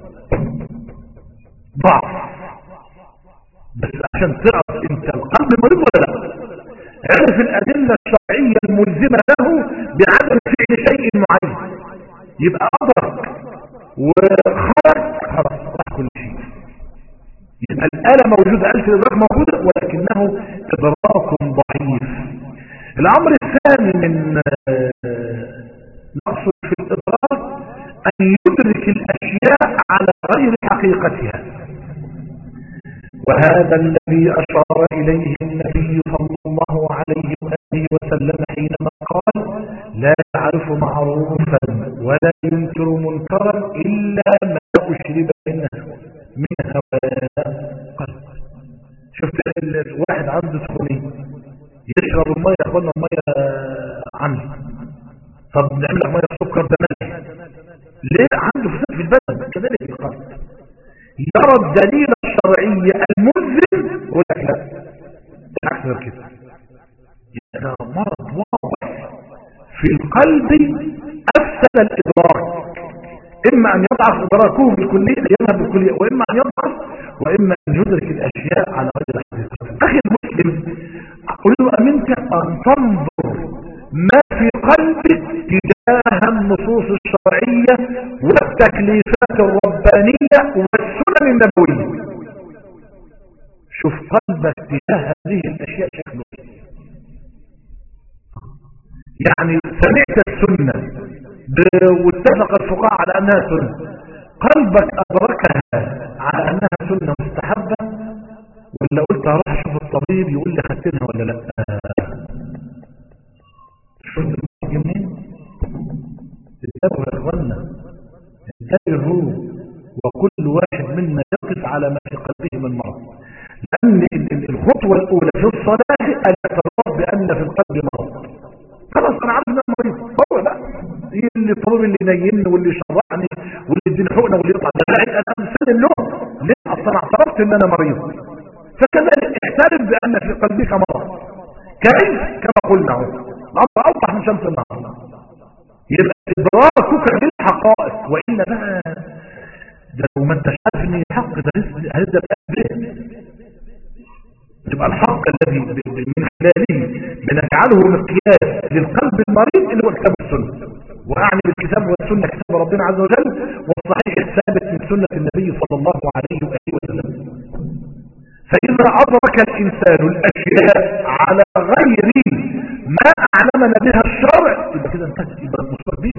ضعف بس عشان تعرف انت القلب مريض ولا لا عرف الادله الشرعيه الملزمه له بعدم فعل شيء معين يبقى ادرك وخرج خلاص راح كل شيء يبقى الاله موجوده الف ادراك موجوده ولكنه ادراك ضعيف الامر الثاني من نقص في الادراك ان يدرك الاشياء على غير حقيقتها وهذا الذي أشار إليه النبي صلى الله عليه وآله وسلم حينما قال لا يعرف معروفا ولا ينكر منكرا إلا ما أشرب منه من هواء قلب شفت الواحد عنده سخونية يشرب المية ياخدنا المية عنه طب نعمل لك مية سكر ده ملح ليه عنده فساد في البدن كذلك القلب يرى الدليل الشرعي الملزم يقول لك لا بالعكس غير كده هذا مرض واضح في القلب أفسد الإدراك إما أن يضعف إدراكه بالكلية يذهب بالكلية وإما أن يضعف وإما أن يدرك الأشياء على غير حقيقة أخي المسلم أقول له أمنت أن تنظر ما في قلبك تجاه النصوص الشرعية والتكليفات الربانية والسنن النبوية شوف قلبك تجاه هذه الأشياء شكله يعني سمعت السنة واتفق الفقهاء على أنها سنة قلبك أدركها على أنها سنة مستحبة ولا قلت هروح أشوف الطبيب يقول لي خدتنها ولا لا شفت منين انتبهوا يا اخوانا انتبهوا وكل واحد منا يقف على ما في قلبه من مرض لأن الخطوة الأولى في الصلاة أن يتربى بأن في القلب مرض خلاص أنا عارف أن أنا مريض هو لا اللي الطبيب اللي ينيمني واللي يشرعني واللي يديني حقنة واللي يطلع ده لا أنا مسلم له ليه أصلا اعترفت أن أنا مريض فكذلك اعترف بأن في قلبك مرض كيف كما قلنا الأمر أوضح من شمس النهار يبقى إدراكك بالحقائق وإلا بقى ده لو ما انتش عارف ان الحق ده هذا بقى يبقى الحق الذي من خلاله بنجعله مقياس للقلب المريض اللي هو الكتاب والسنه واعني بالكتاب والسنه كتاب ربنا عز وجل والصحيح الثابت من سنه النبي صلى الله عليه واله وسلم فاذا ادرك الانسان الاشياء على غير ما اعلمنا بها الشرع يبقى كده انتهت يبقى المصدر دي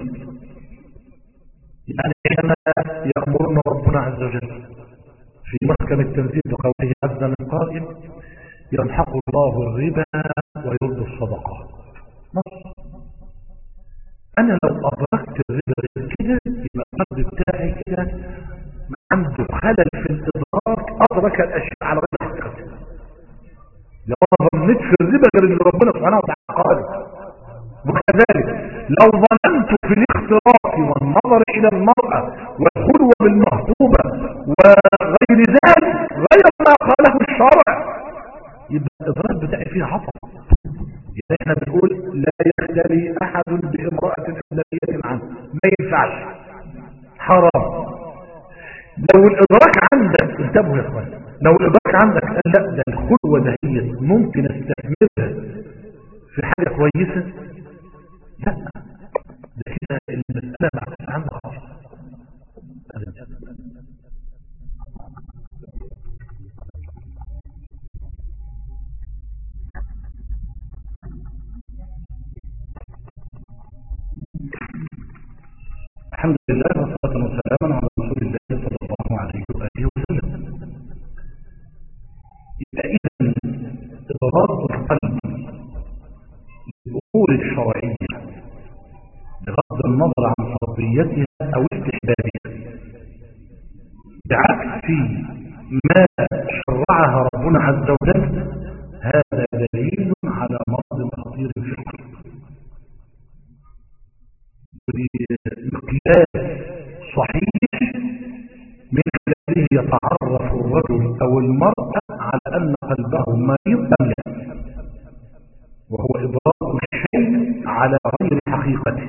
يعني حينما يأمرنا ربنا عز وجل في محكم التنزيل بقوله عز من قائل يمحق الله الربا ويرد الصدقات نص انا لو ادركت الربا كده يبقى القلب بتاعي كده عنده خلل في الادراك ادرك الاشياء على غير حقيقتها لو انا ظنيت في الربا غير اللي ربنا سبحانه وتعالى قال وكذلك لو ظننت في الاختراق والنظر الى المرأة والخلوة بالمخطوبة وغير ذلك غير ما قاله الشرع يبقى الإدراك بتاعي فيها عطف يبقى احنا بنقول لا يختلي احد بامرأة اجنبية عنه ما ينفعش حرام لو الادراك عندك انتبهوا يا اخوان لو الادراك عندك قال لا ده الخلوة ده هي ممكن استثمرها في حاجة كويسة لا ده كده المسألة معكوس عنها خالص الحمد لله والصلاة والسلام على رسول الله صلى الله عليه وآله وسلم يبقى إذا إضرار القلب الأمور الشرعية بغض النظر عن فرضيتها أو استحبابها بعكس ما شرعها ربنا عز وجل هذا دليل على مرض خطير في القلب مقياس صحيح من خلاله يتعرف الرجل أو المرأة على أن قلبه مريض أم لا وهو إدراك الشيء على غير حقيقته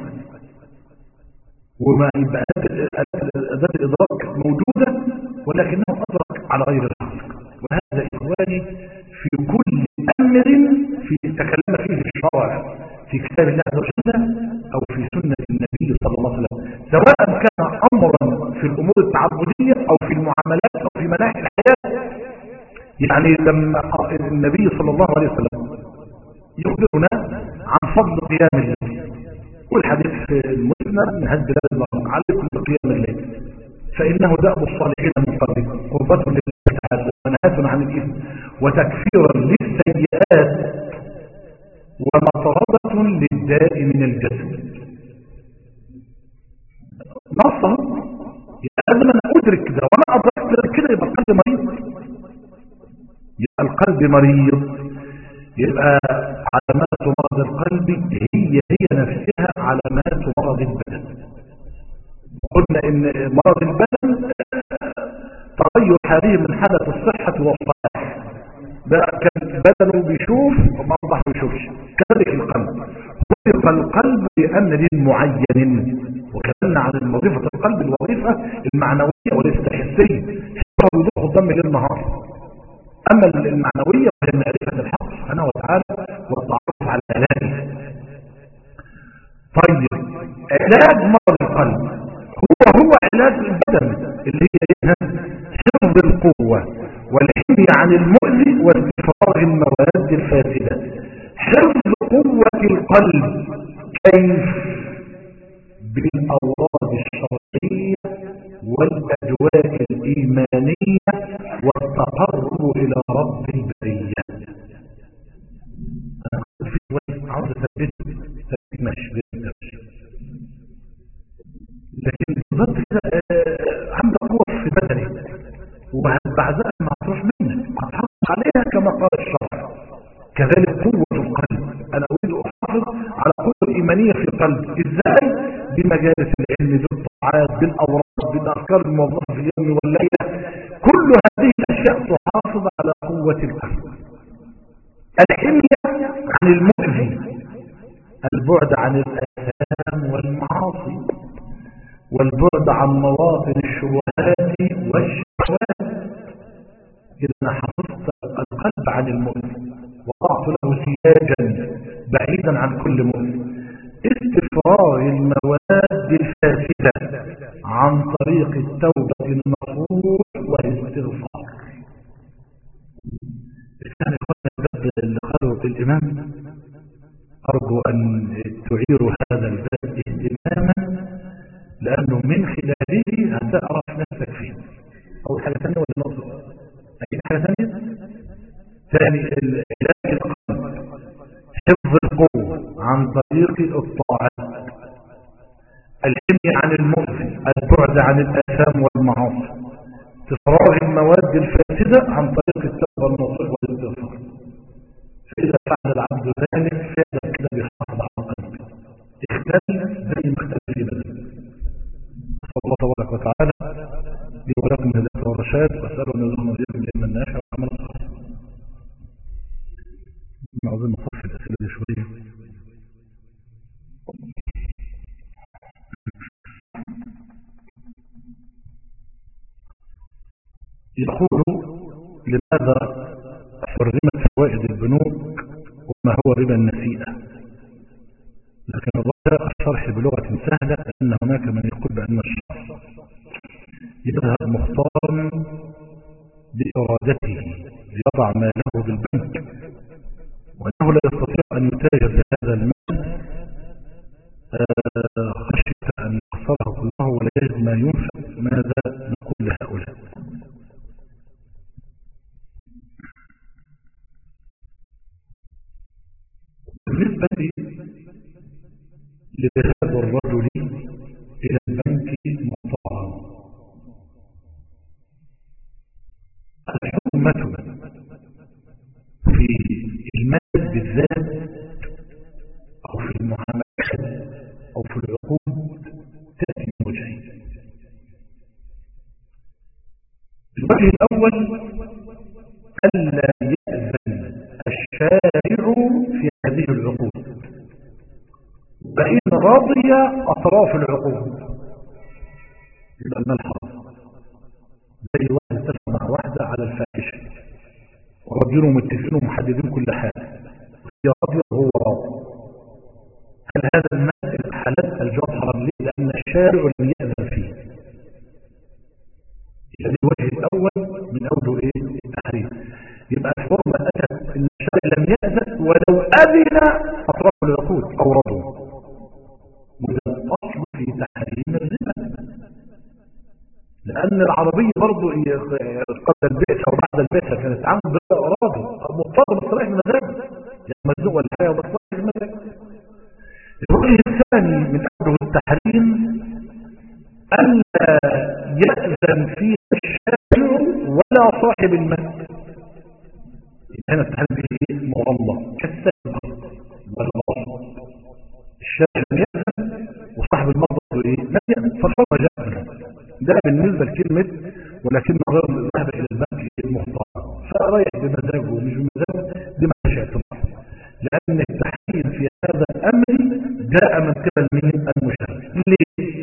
وما يبقى ذات الإدراك موجودة ولكنه أدرك على غير الحقيقة وهذا إخواني في كل أمر في تكلم فيه الشرع في كتاب الله عز وجل أو في سنة النبي صلى الله عليه وسلم سواء كان أمرا في الأمور التعبدية أو في المعاملات أو في مناحي الحياة يعني لما النبي صلى الله عليه وسلم يخبرنا عن فضل قيام الليل والحديث في المسند من هذه بلاد المرء عليكم بقيام الليل فإنه دأب الصالحين من قبلكم قربة لله تعالى ومنهاة عن الإثم وتكفيرا للسيئات ومطردة للداء من الجسد نصه لازم انا ادرك ده وانا ادركت كده يبقى القلب مريض يبقى القلب مريض يبقى علامات مرض القلب هي هي نفسها علامات مرض البدن قلنا ان مرض البدن تغير حاله من حالة الصحة والصلاح ده كان بدنه بيشوف وما اصبح بيشوفش كذلك القلب خلق القلب لأن دين معين وكلمنا عن وظيفة القلب الوظيفة المعنوية والاستحسية حفظ وضوح الدم للنهار أما المعنوية وهي معرفة الحق سبحانه وتعالى والتعرف على آلائه طيب علاج مرض القلب هو هو علاج البدن اللي هي حفظ القوة والحمي عن المؤذي واستفراغ المواد الفاسدة حفظ قوة القلب كيف بالأوراد الشرعية والأجواء الإيمانية والتقرب إلى رب البرية أنا قلت في شوية عاوز أثبت ثبت ماشي لكن بالضبط كده عندك قوة في بدني وبعدها ما تروح منك هتحافظ عليها كما قال الشرع كذلك قوة القلب أنا أريد أحافظ على قوة الإيمانية في القلب إزاي بمجالس العلم بالطاعات بالأوراق بالأذكار الموظفة في اليوم والليلة كل هذه الأشياء تحافظ على قوة القلب الحمية عن المؤذي البعد عن الآثام والمعاصي والبعد عن مواطن الشبهات والشهوات إذا حفظت القلب عن المؤذي وضعت له سياجا بعيدا عن كل مؤذي استفراغ المواد الفاسدة عن طريق التوبة النصوح والاستغفار كان إخوانا الباب اللي قالوا الإمام أرجو أن تعيروا هذا الباب اهتماما لأنه من خلاله هتعرف نفسك فيه أول حاجة ثانية ولا نقصد أكيد حاجة ثانية ثاني علاج القلب حفظ القوة عن طريق الطاعات الحمي عن المؤذي البعد عن الآثام والمعاصي تفراغ المواد الفاسدة عن طريق التوبة النصوح والاستغفار فإذا فعل العبد ذلك فعلا كده بيحافظ على قلبه اختل زي ما اختل في بدنه الله تبارك وتعالى لي ولكم هداية والرشاد وأسأل أن يرزقنا وإياكم العلم النافع وعمل الصالح عاوزين نصفي الأسئلة دي شوية يقول لماذا حرمت فوائد البنوك وما هو ربا النسيئة لكن الرجاء الشرح بلغة سهلة أن هناك من يقول بأن الشخص يذهب مختارا بإرادته ليضع ماله بالبنك وأنه لا يستطيع أن يتاجر بهذا المال خشية أن يخسره كله ولا يجد ما ينفق ماذا نقول لهؤلاء بالنسبة لذهاب الرجل إلى البنك مطاعا الحكمة في المال بالذات أو في المعاملات أو في العقود تأتي من وجهين الوجه الأول ألا يأذن الشارع في هذه العقود فإن رضي أطراف العقود يبقى المال حرام زي واحد اتفق مع واحدة على الفاحشة ورجلهم متفقين ومحددين كل حاجة هي راضية وهو راضي هل هذا المال حلال الجواب حرام ليه لأن الشارع لم يأذن فيه يبقى الوجه الأول من أوله إيه التحريم يبقى الحرمة أتت إن الشارع لم يأذن ولو أذن أطراف العقود أو رضوا وده الأصل في تحريم الربا لأن العربية برضو قبل البئسة وبعد البئسة كانت عامل بالله أراضي مضطر بصلاح المزاج يعني مزنوق ولا حاجة بصلاح المزاج الوجه الثاني من أجله التحريم ألا يأذن فيه الشارع ولا صاحب المسجد هنا التحريم به ايه مغلظ كالسلب والغلط الشارع لم يأذن وصاحب المرضى ايه لم يأذن فالحرمة جاء ده بالنسبة لكلمة ولكن غير ذهب إلى المسجد المختار فرايح بمزاجه ومش بمزاجه دي ما فيش اعتبار لأن التحريم في هذا الأمر جاء من قبل مين المشرع ليه؟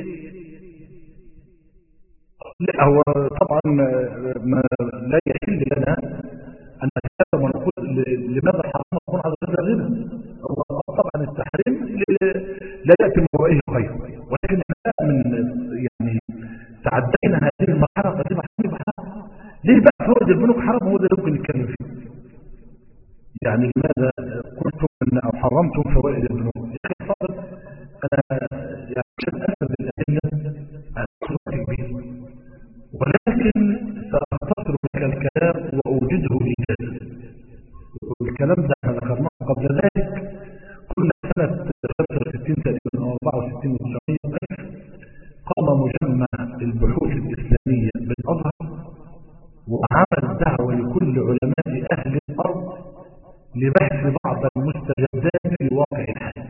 لا هو طبعا ما لا يحل لنا أن نتكلم ونقول لماذا حرم الله عز وجل غنى هو طبعا التحريم لا يأتي من ورائه خير ولكن احنا من يعني تعدينا هذه المرحلة قديمة حرام حرام ليه بقى فوائد البنوك حرام هو ده اللي ممكن نتكلم فيه يعني لماذا قلتم ان او حرمتم فوائد البنوك يا اخي فاضل انا يعني عشان اسد الادله على وقت كبير ولكن ساختصر لك الكلام واوجده ايجازا والكلام ده احنا ذكرناه قبل ذلك كنا سنه 65 تقريبا او 64 و900 قام مجمع البحوث الاسلاميه بالازهر وعمل دعوه لكل علماء اهل الارض لبحث بعض المستجدات في واقع الحال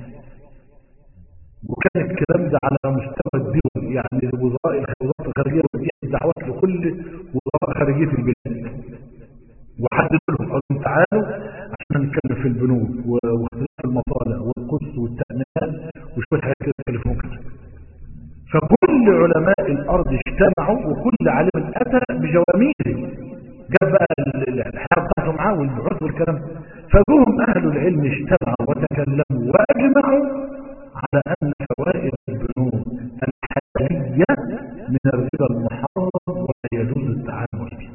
وكان الكلام ده على مستوى الدول يعني لوزراء الوزارات الخارجيه ودي دعوات لكل وزراء خارجيه البلاد وحددوا لهم قالوا تعالوا عشان نتكلم في البنوك واختلاف المصالح والقدس والتامينات وشويه حاجات كده تكلفهم كده فكل علماء الارض اجتمعوا وكل عالم اتى بجواميره جاب بقى الحياه بتاعته معاه والبحوث والكلام فجوهم اهل العلم اجتمعوا وتكلموا واجمعوا على ان فوائد البنوك الحاليه من الربا المحرم ولا يجوز التعامل به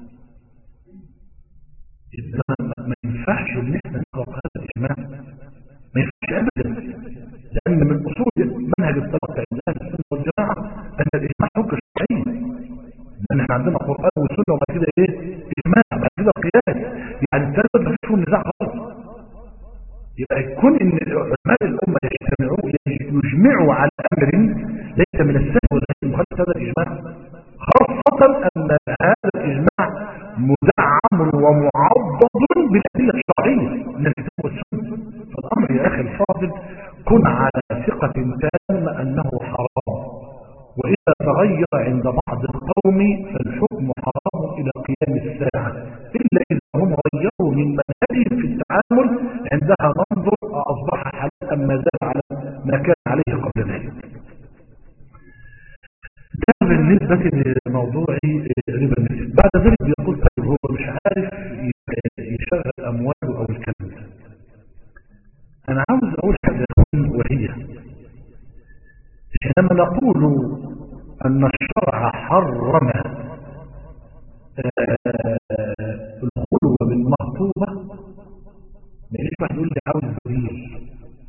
اذا ما ينفعش ان احنا نقرا هذا الاجماع ما ينفعش ابدا لان من اصول منهج التلقي عند اهل السنه والجماعه ان الاجماع حجه شرعيه لان احنا عندنا قران وسنه وبعد كده ايه اجماع بعد كده قياس يعني الثلاثه ما فيش نزاع خالص يبقى يكون ان علماء الامه يجتمعوا يجمعوا على امر ليس من السهل ولا مخالفه هذا الاجماع خاصه ان هذا الاجماع مدعم ومعضد بالادله الشرعيه من الكتاب والسنه فالامر يا اخي الفاضل كن على ثقه تامه انه حرام واذا تغير عند بعض القوم فالحكم حرام الى قيام الساعه الا اذا هم غيروا من منهجهم في التعامل عندها ننظر اصبح حلالا ام ما زال على ما كان عليه قبل ذلك ده بالنسبة لموضوع ربا المثل بعد ذلك بيقول طيب هو مش عارف يشغل أمواله أو الكلام ده أنا عاوز أقول حاجة وهي حينما نقول أن الشرع حرم الخلوة بالمخطوبة ما يجيش واحد يقول لي عاوز بديل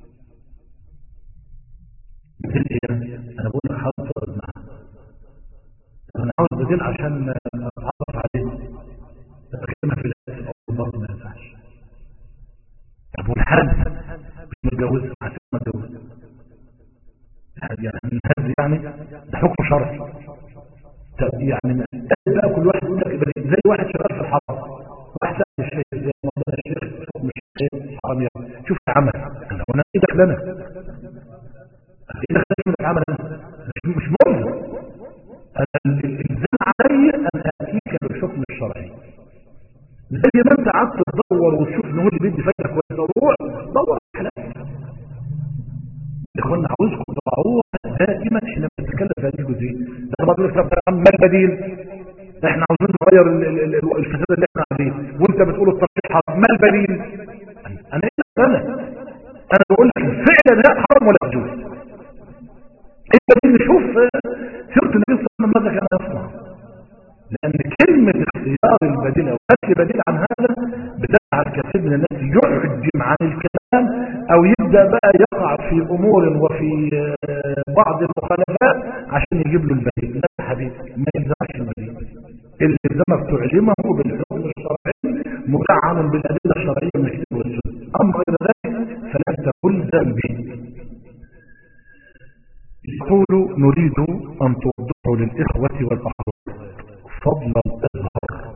بديل ايه انا بقول لك حاضر معاه انا عاوز بديل عشان اتعرف عليه تقيمها في الاسم او برضه ما ينفعش طب والحال مش متجوزها عشان ما اتجوزها يعني الهز يعني ده حكم شرعي طب يعني بقى كل واحد يقول لك زي واحد شغال في الحرم واحد سأل الشيخ زي موضوع الشيخ حكم الشيخ حرام يعني شوف العمل انا وانا ايه دخلنا ايه دخلنا شوف العمل مش مش مهم انا الالزام علي ان اتيك بالحكم الشرعي زي ما انت قعدت تدور وتشوف ان هو اللي بيدي فايده كويسه روح دور حلال اخوانا عاوزكم تضعوها دائما حينما نتكلم في هذه الجزئيه ده ما تقول لك ما البديل احنا عاوزين نغير الفساد اللي احنا عليه وانت بتقول التصحيح ما البديل انا ايه انا انا بقول لك الفعل ده حرام ولا يجوز البديل نشوف سيره النبي صلى الله عليه وسلم ماذا كان يصنع لان كلمه اختيار البديل او قتل بديل عن هذا بتجعل كثير من الناس يعجم عن الكلام او يبدا بقى يقع في امور وفي بعض المخالفات عشان يجيب له البديل لا يا حبيبي ما يلزمش البديل اللي يلزمك تعلمه بالحكم الشرعي مدعم بالادله الشرعيه من الكتاب والسنه اما غير ذلك فلست تلزم به يقول نريد أن توضحوا للإخوة والأخوات فضل الأزهر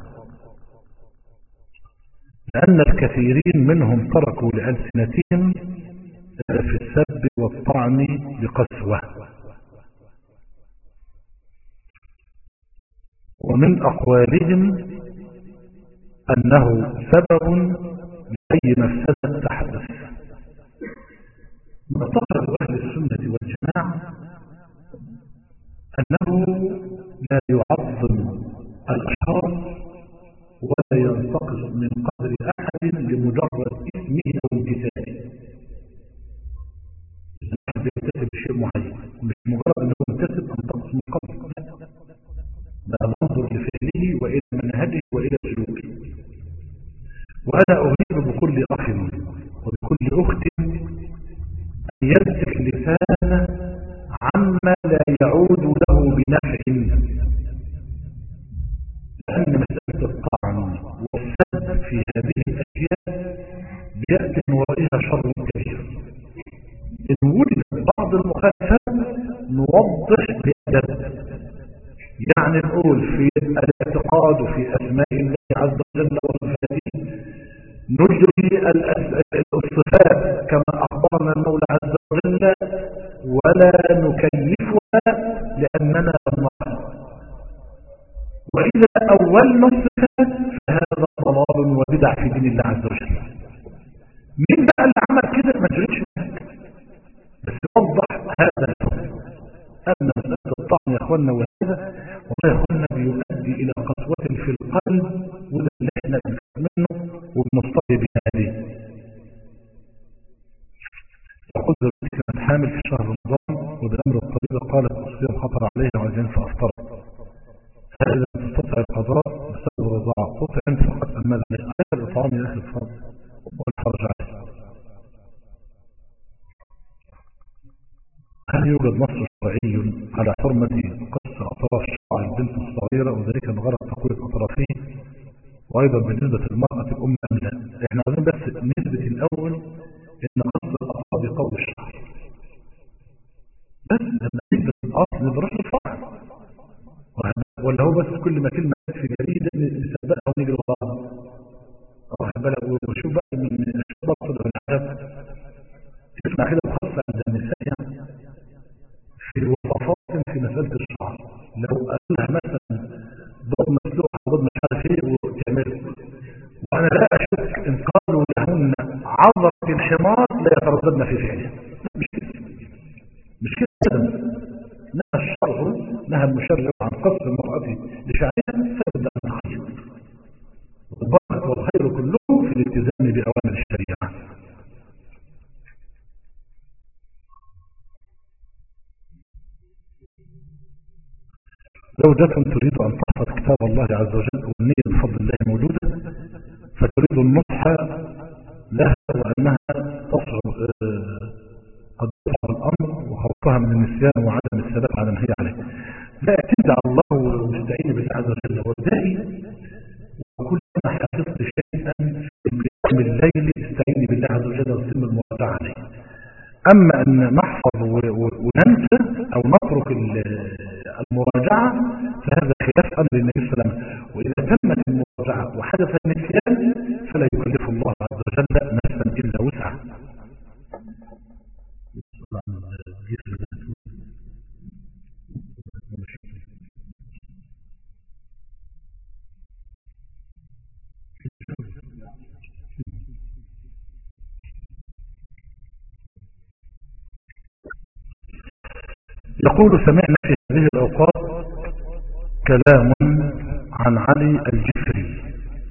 لأن الكثيرين منهم تركوا لألسنتهم في السب والطعن بقسوة ومن أقوالهم أنه سبب لأي مفسدة تحدث معتقد أهل السنة والجماعة أنه لا يعظم الأشخاص ولا ينتقص من قدر أحد لمجرد اسمه أو امتثاله بينتسب شيء معين مش مجرد أنه ينتسب أن تنقص من قدر لا ننظر لفعله وإلى منهجه وإلى سلوكه وأنا أريد بكل أخ وبكل أخت أن يمسك لسانه عما لا يعود له بنفع لأن مسألة الطعن والسد في هذه الأشياء بيأتي من ورائها شر كبير إن وجدت بعض المخالفات نوضح بأدب يعني نقول في الاعتقاد وفي أسماء الله عز وجل وصفاته نجري الصفات كما أخبرنا المولى عز وجل ولا نكيفها لأننا لم وإذا أولنا الصفات فهذا ضلال وبدع في دين الله عز وجل مين بقى اللي عمل كده ما جريش بس يوضح هذا الحكم أن مسألة الطعن يا أخوانا وهذا والله يا أخوانا بيؤدي إلى قسوة في القلب وده اللي احنا بنفهم منه وبنصطدي بهذه يقول دلوقتي كانت حامل في شهر رمضان وبأمر الطبيبة قالت الصيام خطر عليها وعايزين فأفطرت هذا تستطيع القضاء بسبب الرضاعة تطعم فقط المال عليه عليها الإطعام يا أخي الفضل والحرج عليه هل يوجد نص شرعي على حرمة قص أطراف شعر البنت الصغيرة وذلك بغرض تقوية أطرافه وأيضا بالنسبة للمرأة الأم أم لا احنا عايزين بس نثبت الأول إن قص الأطراف بقول الشعر بس لما نثبت الأصل برش الفرع ولا هو بس كل ما كلمة في جريدة نسبقها ونجري وراها واخد بالك وشوف بقى من الشباب صدق الحاجات تسمع كده بخاصة عند النساء يعني في وصفات في مسألة الشعر لو قالها مثلا ضرب مسلوح ضرب مش عارف ايه وتعمله وانا لا اشك ان قالوا لهن عذرة الحمار لا يترددن في فعله مش كده مش كده ابدا نهى الشرع نهى المشرع عن قصر المرأة لشعرها سبب أن تخيط والبركة والخير كله في الالتزام بأوامر الشريعة زوجة تريد أن تحفظ كتاب الله عز وجل والنية بفضل الله موجودة فتريد النصح لها وأنها تصعب قد تصعب الأمر وخوفها من النسيان وعدم الثبات على ما هي عليه لا تدع الله واستعين بالله عز وجل وابدأي وكلما حفظت شيئا في قيام الليل استعيني بالله عز وجل وسم المراجعة عليه أما أن نحفظ وننسى أو نترك المراجعة فهذا خلاف أمر النبي صلى الله عليه وسلم وإذا تمت المراجعة وحدث النسيان فلا يكلف الله عز وجل نفسا إلا وسعها يقول سمعنا في هذه الأوقات كلام عن علي الجفري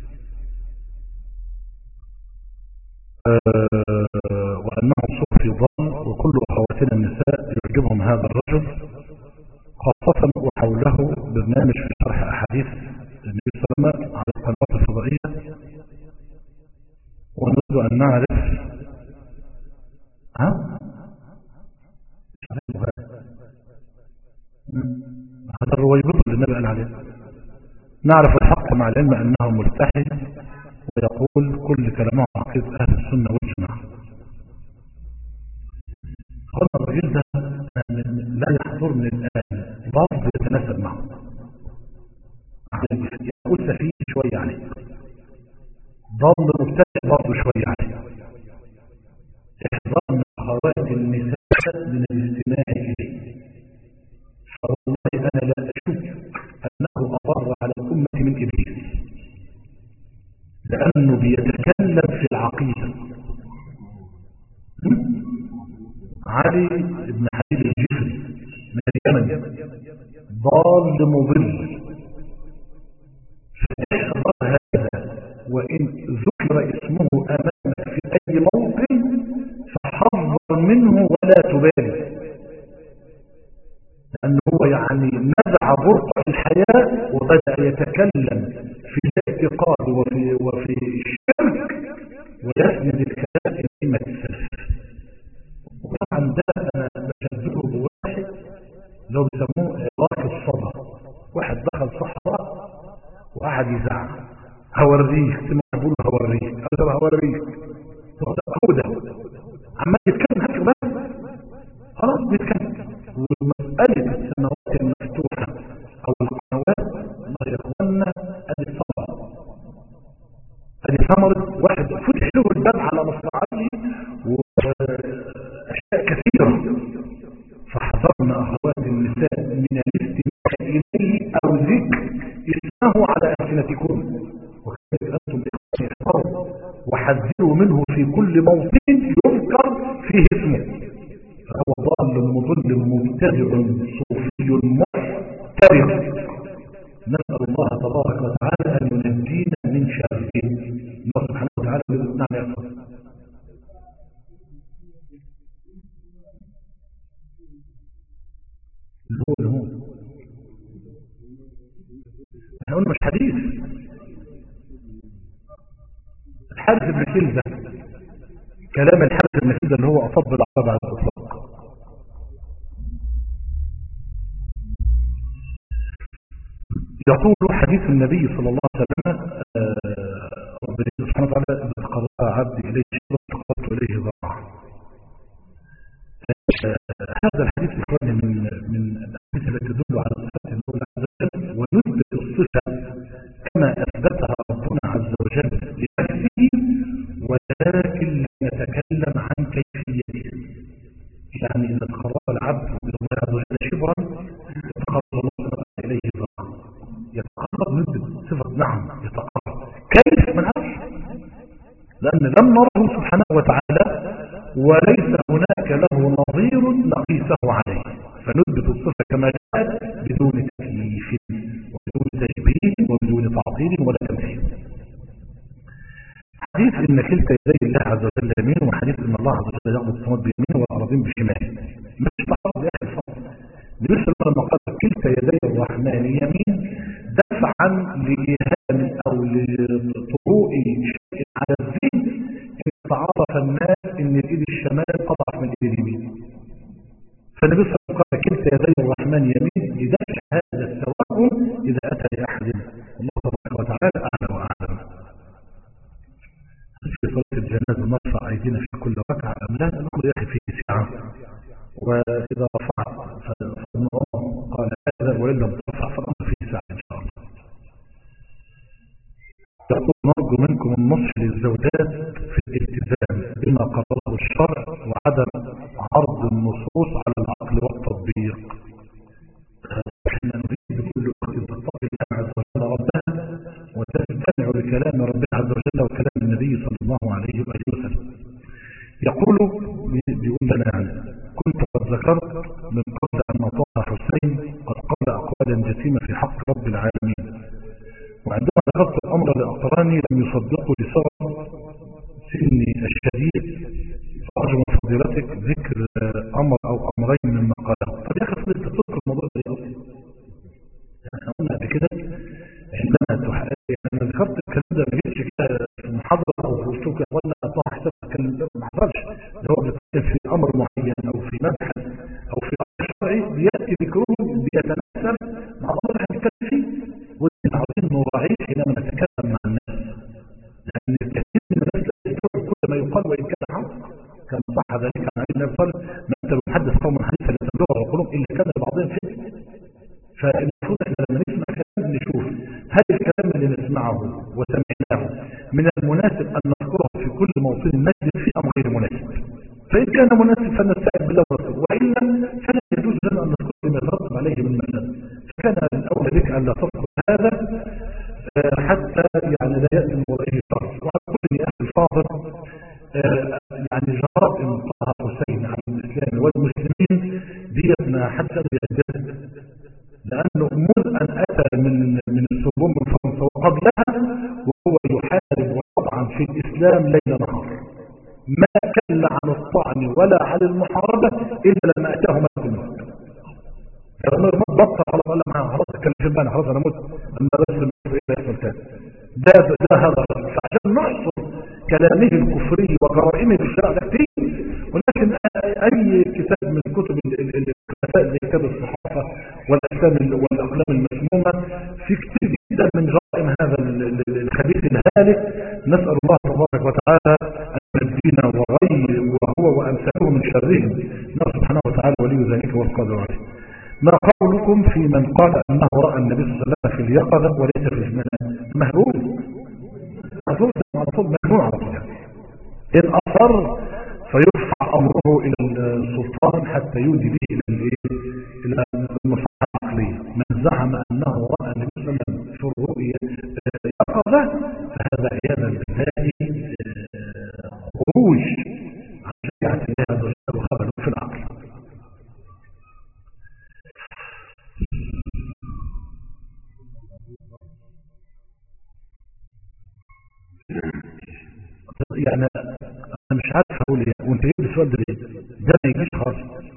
أه وأنه صوفي ضال وكل أخواتنا النساء يعجبهم هذا الرجل خاصة وحوله برنامج في شرح أحاديث النبي صلى الله عليه وسلم على القنوات الفضائية ونريد أن نعرف ها؟ هذا الرويبض اللي النبي قال عليه نعرف الحق مع العلم أنه ملتحي ويقول كل كلامه عقيد أهل السنة والجماعة قال الرجل ده أنا لا يحضرني الآن لفظ يتناسب معه يقول سفيه شوية عليه ضل مبتدئ برضه شوية عليه احضار من أخوات النساء من الاستماع إليه فوالله أنا لا أشك أنه أضر على الأمة من إبليس لأنه بيتكلم في العقيدة علي بن حبيب الجسري من اليمن ضال مضل فاحذر هذا وإن ذكر اسمه أمامك في أي موطن فحذر منه ولا تبالي لأنه هو يعني نزع برقع الحياة وبدأ يتكلم في الاعتقاد وفي, وفي الشرك ويسند الكلام إلى السلف وطبعا ده أنا بشبهه بواحد لو بيسموه علاق الصدى واحد دخل صحراء وقعد يزعق هوريك سمع بقول هوريك انا هوريك هو ده عمال يتكلم هكذا بس خلاص بيتكلم ومسألة السماوات المفتوحة او القنوات الله يا اخوانا ادي ثمرة ادي ثمرة واحد فتح له الباب على مصراعيه واشياء كثيرة فحذرنا اخوات النساء من الاستماع اليه او ذكر اسمه على ألسنتكم وكذلك أنتم احفروا وحذروا منه في كل موطن يذكر فيه اسمه فهو ضال مضل مبتدع صوفي محترف نسأل الله تبارك وتعالى أن ينجينا من شره الله سبحانه وتعالى نعم يحفظ اللي هو اللي هو احنا قلنا مش حديث الحارث بن كلزة كلام الحارث بن كلزة اللي هو أصب العرب على الإطلاق يقول حديث النبي صلى الله عليه وسلم ربنا سبحانه وتعالى إذا قضى عبدي إليه شبه قضت إليه ضرعا هذا الحديث إخواني من من الأحاديث التي تدل على صفات المولى عز وجل ونثبت الصفة كما أثبتها ربنا عز وجل لنفسه ولكن نتكلم عن كيفيته يعني إذا تقرب العبد بالله عز وجل شبرا يتقرب الله إليه ذرعا يتقرب نثبت صفة نعم يتقرب كيف من عرش لأن لم نره سبحانه وتعالى وليس هناك له نظير نقيسه عليه فنثبت الصفة كما جاءت بدون تكييف وبدون تشبيه وبدون تعطيل ولا تمثيل حديث ان كلتا يدي الله عز وجل يمين وحديث ان الله عز وجل يقبض السماوات بيمينه والارضين بشماله مش تعرض يا اخي الفضل النبي صلى الله عليه وسلم قال كلتا يدي الرحمن يمين دفعا لايهام او لطروء شيء على الذهن ان تعرف الناس ان الايد الشمال اضعف من الايد اليمين فالنبي صلى الله عليه وسلم قال كلتا يدي الرحمن يمين لدفع هذا التوهم اذا اتى لاحد الله تبارك وتعالى اعلى واعلم في صلاة الجنازة نرفع أيدينا في كل ركعة أم لا نقول يا أخي فيه ساعة وإذا رفعت فالنظام قال هذا وإن لم ترفع فالأمر فيه ساعة إن شاء الله يقول نرجو منكم النصح للزوجات في الالتزام بما قرره الشرع وعدم عرض النصوص على العقل والتطبيق احنا نريد بكل اخت تتقي الله عز وجل ربها وتستمع لكلام ربها عز وجل وكلام النبي صلى الله عليه واله وسلم يقول بيقول لنا يعني كنت قد ذكرت من قبل ان طه حسين قد قال اقوالا جسيمه في حق رب العالمين وعندما ذكرت الامر لاقراني لم يصدقوا لسبب سني الشديد فارجو من فضيلتك ذكر امر او امرين مما قاله طب يا اخي فضلت تذكر الموضوع ده ايه يعني احنا قلنا قبل كده عندما تحقق يعني انا ذكرت الكلام ده ما جيتش كده في محاضره او في وسطك ولا طه حسين الكلام ما حصلش اللي هو بيتكلم في امر معين او في مبحث او في امر شرعي بياتي ذكرهم بيتناسب مع الامر اللي هنتكلم فيه ودي عاوزين نراعيه حينما نتكلم مع الناس لان الكثير من الناس لا يستوعب كل ما يقال وان كان حق كما صح ذلك عن علي بن ابي طالب ما انت بتحدث قوم حديثا لتبلغ عقولهم الا كان لبعضهم فتنه فالمفروض احنا لما نسمع كلام نشوف هل الكلام اللي نسمعه وسمعناه من المناسب ان نذكره في كل موطن نجد فيه ام غير مناسب فان كان مناسب فنستعين بالله ورسوله والا فلا يجوز لنا ان نذكره بما يترتب عليه من مثل فكان الاولى بك ان لا تذكر هذا آه، حتى يعني لا ياتي من ورائه شر وعلى كل يا اخي الفاضل آه، يعني جرائم طه حسين على الاسلام والمسلمين ديت ما حتى يجدد لانه منذ ان اتى من من السجون من فرنسا وقبلها وهو يحارب وطبعا في الاسلام ليل نهار ما كل عن الطعن ولا عن المحاربه الا لما اتاه ملك الموت لما الموت بطل خلاص قال معاه خلاص اتكلم بقى خلاص انا مت اما بس ايه يحصل تاني ده ده هذا فعشان نحصر كلامه الكفري وجرائمه في الشرع ده كتير ولكن اي كتاب من كتب الخلفاء زي كتاب الصحافه والافلام والاقلام المسمومه في كتير جدا من جرائم هذا الخبيث الهالك نسال الله تبارك وتعالى ان يهدينا وغير وهو وامثاله من شرهم الله سبحانه وتعالى ولي ذلك والقادر عليه ما قولكم في من قال انه راى النبي صلى الله عليه وسلم في اليقظه وليس في المنام مهروب على على طول ممنوع على طول ان اصر فيرفع امره الى السلطان حتى يودي به الى الايه الى المصلحه العقليه من زعم انه راى النبي صلى الله عليه وسلم في الرؤيا يقظه فهذا عياذا بالله خروج عن شريعه الله عز وجل وخبل في العقل يعني انا مش عارف اقول ايه وانت جايب السؤال ده ليه ده ما يجيش خالص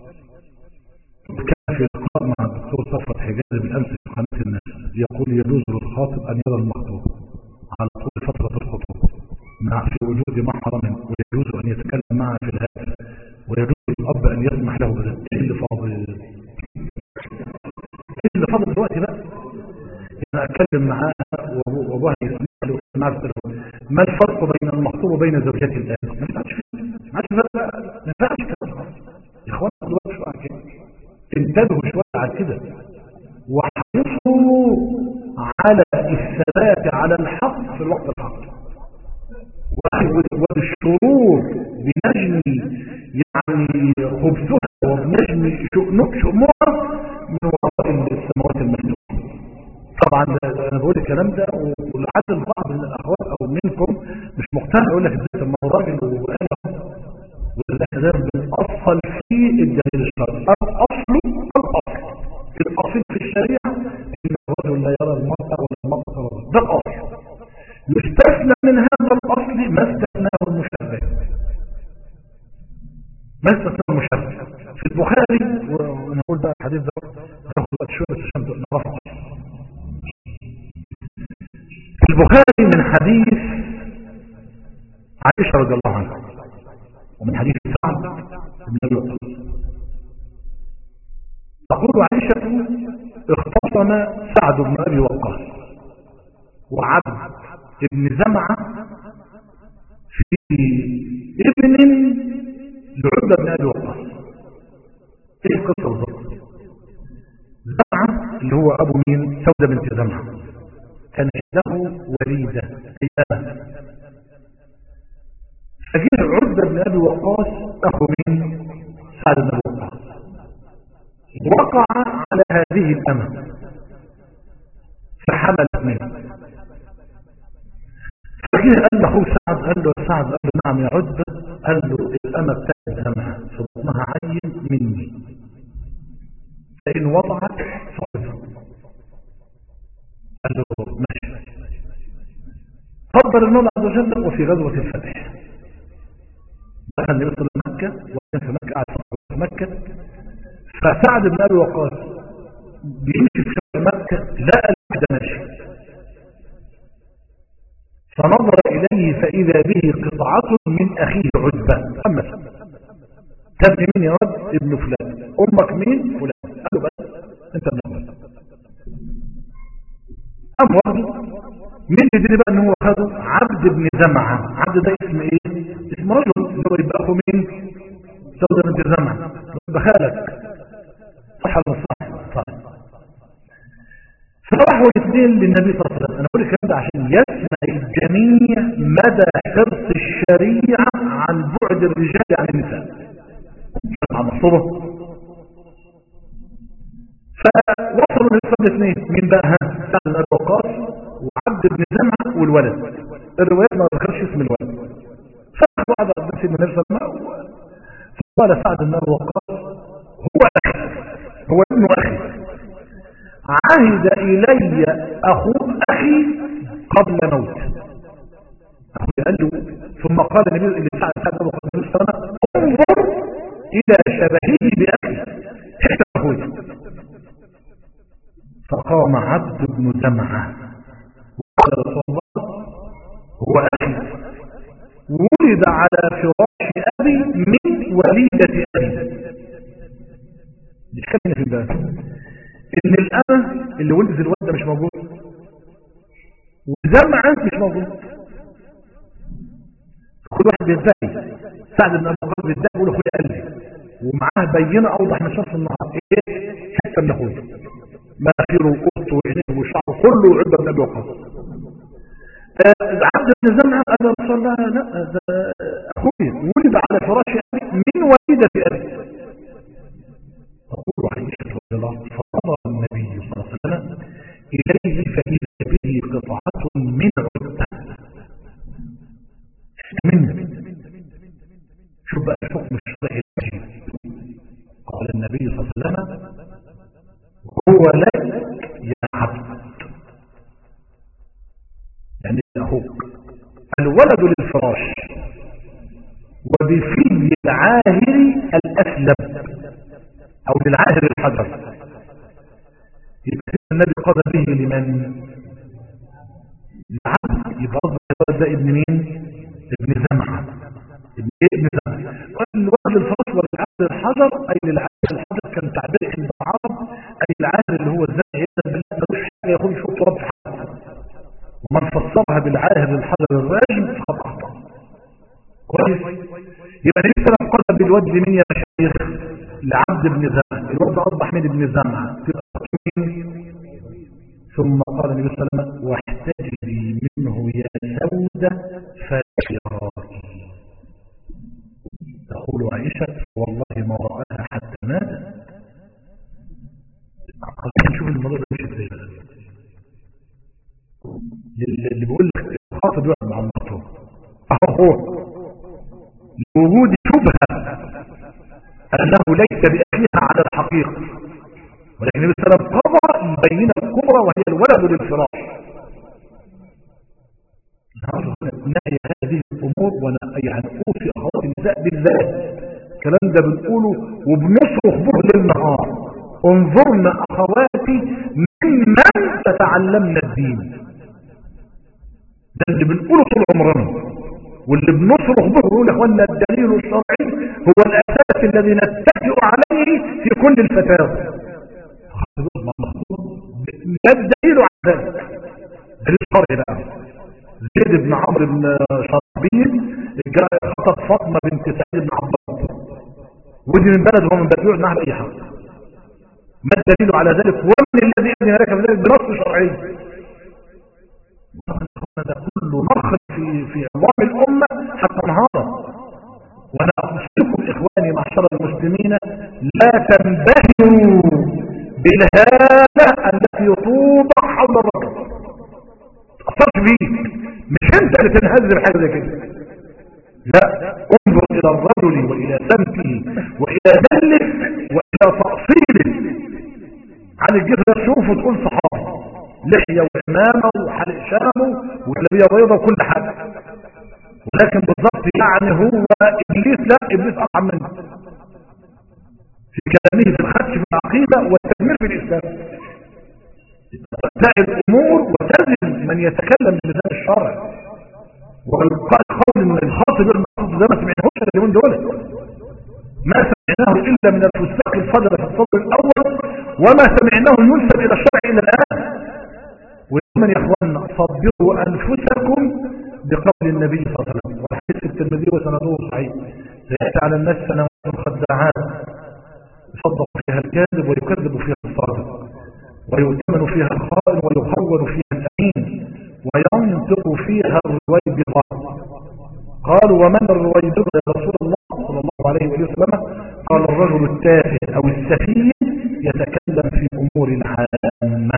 كان في لقاء مع الدكتور صفوت حجازي بالامس في قناه الناس يقول يجوز للخاطب ان يرى المخطوب على طول فتره الخطوبه مع في وجود محرم ويجوز ان يتكلم معه في الهاتف ويجوز للاب ان يسمح له بذلك ايه اللي فاضل ايه اللي فاضل دلوقتي بقى انا اتكلم معاه وابوها يسمع له مع التليفون ما الفرق بين المخطوب وبين زوجات الآن ما ينفعش ما ينفعش كده يا اخوانا دلوقتي شويه على كده انتبهوا شويه على كده وحرصوا على الثبات على الحق في الوقت الحق والشرور بنجم يعني خبثها وبنجم شؤمها من وراء السماوات المفتوحه طبعا انا بقول الكلام ده ولعل البعض من الاخوات او منكم مش مقتنع يقول لك ازاي ما هو راجل وانا والاحترام بالاصل في الدليل الشرعي الاصل الاصل الاصل في الشريعه ان الرجل لا يرى المراه ولا المراه ترى الرجل ده الاصل يستثنى من هذا الاصل ما استثناه المشرع ما استثناه المشرع في البخاري وانا اقول بقى الحديث ده هاخد وقت شويه عشان نعرفه في البخاري من حديث عائشة رضي الله عنها ومن حديث سعد بن ابي وقاص تقول عائشة اختصم سعد بن ابي وقاص وعبد ابن زمعة في ابن لعبة بن ابي وقاص ايه القصة بالظبط زمعة اللي هو ابو مين سودة بنت زمعة كان عنده وليدة أيام فجاء عبد بن أبي وقاص أخو من سعد بن أبي وقاص وقع على هذه الأمة فحملت منه فجاء قال له سعد قال له سعد قال له نعم يا عتبة قال له الأمة بتاعت زمها في بطنها عين مني فإن وضعت فقط قال له ماشي قدر المولى عز وجل وفي غزوة الفتح دخل النبي صلى مكة وكان في مكة قاعد في مكة فسعد بن أبي وقاص بيمشي في شارع مكة لقى الواحد ماشي فنظر إليه فإذا به قطعة من أخيه عتبة محمد كان مين يا رب ابن فلان أمك مين فلان قال له بس أنت ابن فلان قام واخده مين اللي يدري بقى ان هو خده عبد بن زمعة عبد ده اسم ايه اسم رجل اللي هو يبقى اخو مين سودة بنت زمع يبقى خالك صح ولا صح صح فراحوا الاثنين للنبي صلى الله عليه وسلم انا بقول الكلام ده عشان يسمع الجميع مدى حرص الشريعه عن بعد الرجال عن النساء عن مصطبه فوصلوا للصف الاثنين مين بقى ها سعد بن ابي وقاص وعبد بن زمعه والولد الروايات ما ذكرش اسم الولد فاخذ بعض الناس من النبي صلى الله عليه وسلم فقال سعد بن ابي وقاص هو اخي هو ابن اخي عهد الي اخو اخي قبل موت اخوي قال له ثم قال النبي لسعد سعد بن ابي وقاص انظر الى شبهه باخي حتى اخوي فقام عبد بن زمعه وقال رسول الله هو اخي ولد على فراش ابي من وليده ابي دي كلمه في الباب ان الامه اللي ولدت الولد ده مش موجود وزمعه مش موجود كل واحد بيدعي سعد بن ابي بكر بيدعي يقول اخويا قال لي ومعاه بينه اوضح من شمس النهار ايه حته من اخويا مناخيره وقطه وعينيه وشعره كله عبد بن ابي وقاص عبد بن زمعه قال يا رسول الله لا ده اخويا ولد على فراش ابي من وليده ابي تقول عائشه رضي الله عنها فنظر النبي صلى الله عليه وسلم اليه فاذا به قطعه من عبده من شوف بقى الحكم الشرعي العجيب قال النبي صلى الله عليه وسلم هو لك يا عبد يعني اخوك الولد للفراش وبفي العاهر الاسلم او للعاهر الحجر يبقى النبي قضى به لمن العبد يبقى الولد ده ابن مين ابن زمعه ابن ايه ابن زمعه الولد للفراش وللعاهر الحجر اي للعاهر الحجر كان تعبير عند العرب اي العاهر اللي هو الزمع يبدا بالله ملوش حاجه ياخد شوط تراب في حاجه ومن فسرها بالعاهر الحجر الراجم فقد اخطا كويس يبقى النبي صلى الله عليه وسلم قال بالوجه من يا شيخ لعبد بن زمعه الوجه اصبح من ابن زمعه مين ثم قال النبي صلى الله عليه وسلم واحتجبي منه يا سودة فشراري تقول عائشة والله ما رآها حتى مات عايزين نشوف الموضوع ده مش ازاي اللي بيقول لك الخاطب يقعد مع المخطوب اهو هو لوجود شبهه انه ليس باخيها على الحقيقه ولكن النبي صلى الله عليه وسلم قضى البينه الكبرى وهي الولد للفراش نهي هذه الامور وانا يعني اوصي اخواتي النساء بالذات الكلام ده بنقوله وبنصرخ به ليل نهار انظرن اخواتي ممن تتعلمن الدين ده اللي بنقوله طول عمرنا واللي بنصرخ به نقول يا اخوانا الدليل الشرعي هو الاساس الذي نتكئ عليه في كل الفتاوى ده الدليل على ذلك دليل شرعي بقى زيد بن عمرو بن شربين خطب فاطمه بنت سعيد بن عباس ودي من بلد ومن بلد يقعد معها باي حق ما الدليل على ذلك ومن الذي اذن لك بذلك بنص شرعي ده كله نخل في في عظام الامه حتى نهارا وانا اوصيكم اخواني معشر المسلمين لا تنبهروا بالهاله التي توضع حول الرجل تاثرش بيك مش انت اللي تنهز بحاجه زي كده لا انظر الى الرجل والى سمته والى دله والى تاصيله عن الجسد تشوفه تقول صحابي لحيه وامامه وحلق شنبه وجلابيه بيضاء وكل حاجه ولكن بالضبط يعني هو ابليس لا ابليس اطعم منه في كلامه في الخدش في العقيده والتدمير في الاسلام تلاقي الامور وتزن من يتكلم بلسان الشرع وقال قول من الخاطب المقصود ده ما سمعناهوش اليومين دول ما سمعناه الا من الفساق الفجر في الصدر الاول وما سمعناه ينسب الى الشرع الى الان ومن يا اخوانا صبروا انفسكم بقول النبي صلى الله عليه وسلم وحديث ست الترمذي وسنده صحيح سيأتي على الناس سنوات خداعات يصدق فيها الكاذب ويكذب فيها الصادق ويؤتمن فيها الخائن ويخون فيها الأمين وينطق فيها الرويبضة قالوا ومن الرويبضة يا رسول الله صلى الله عليه وسلم قال الرجل التافه أو السفيه يتكلم في أمور العامة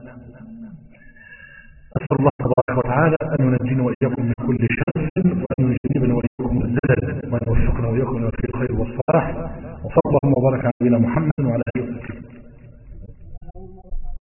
أسأل الله تبارك وتعالى أن ينجينا وإياكم من كل شر وأن يجنبنا وإياكم الزلل وأن يوفقنا وإياكم في الخير والصلاح وصلى الله وبارك على نبينا محمد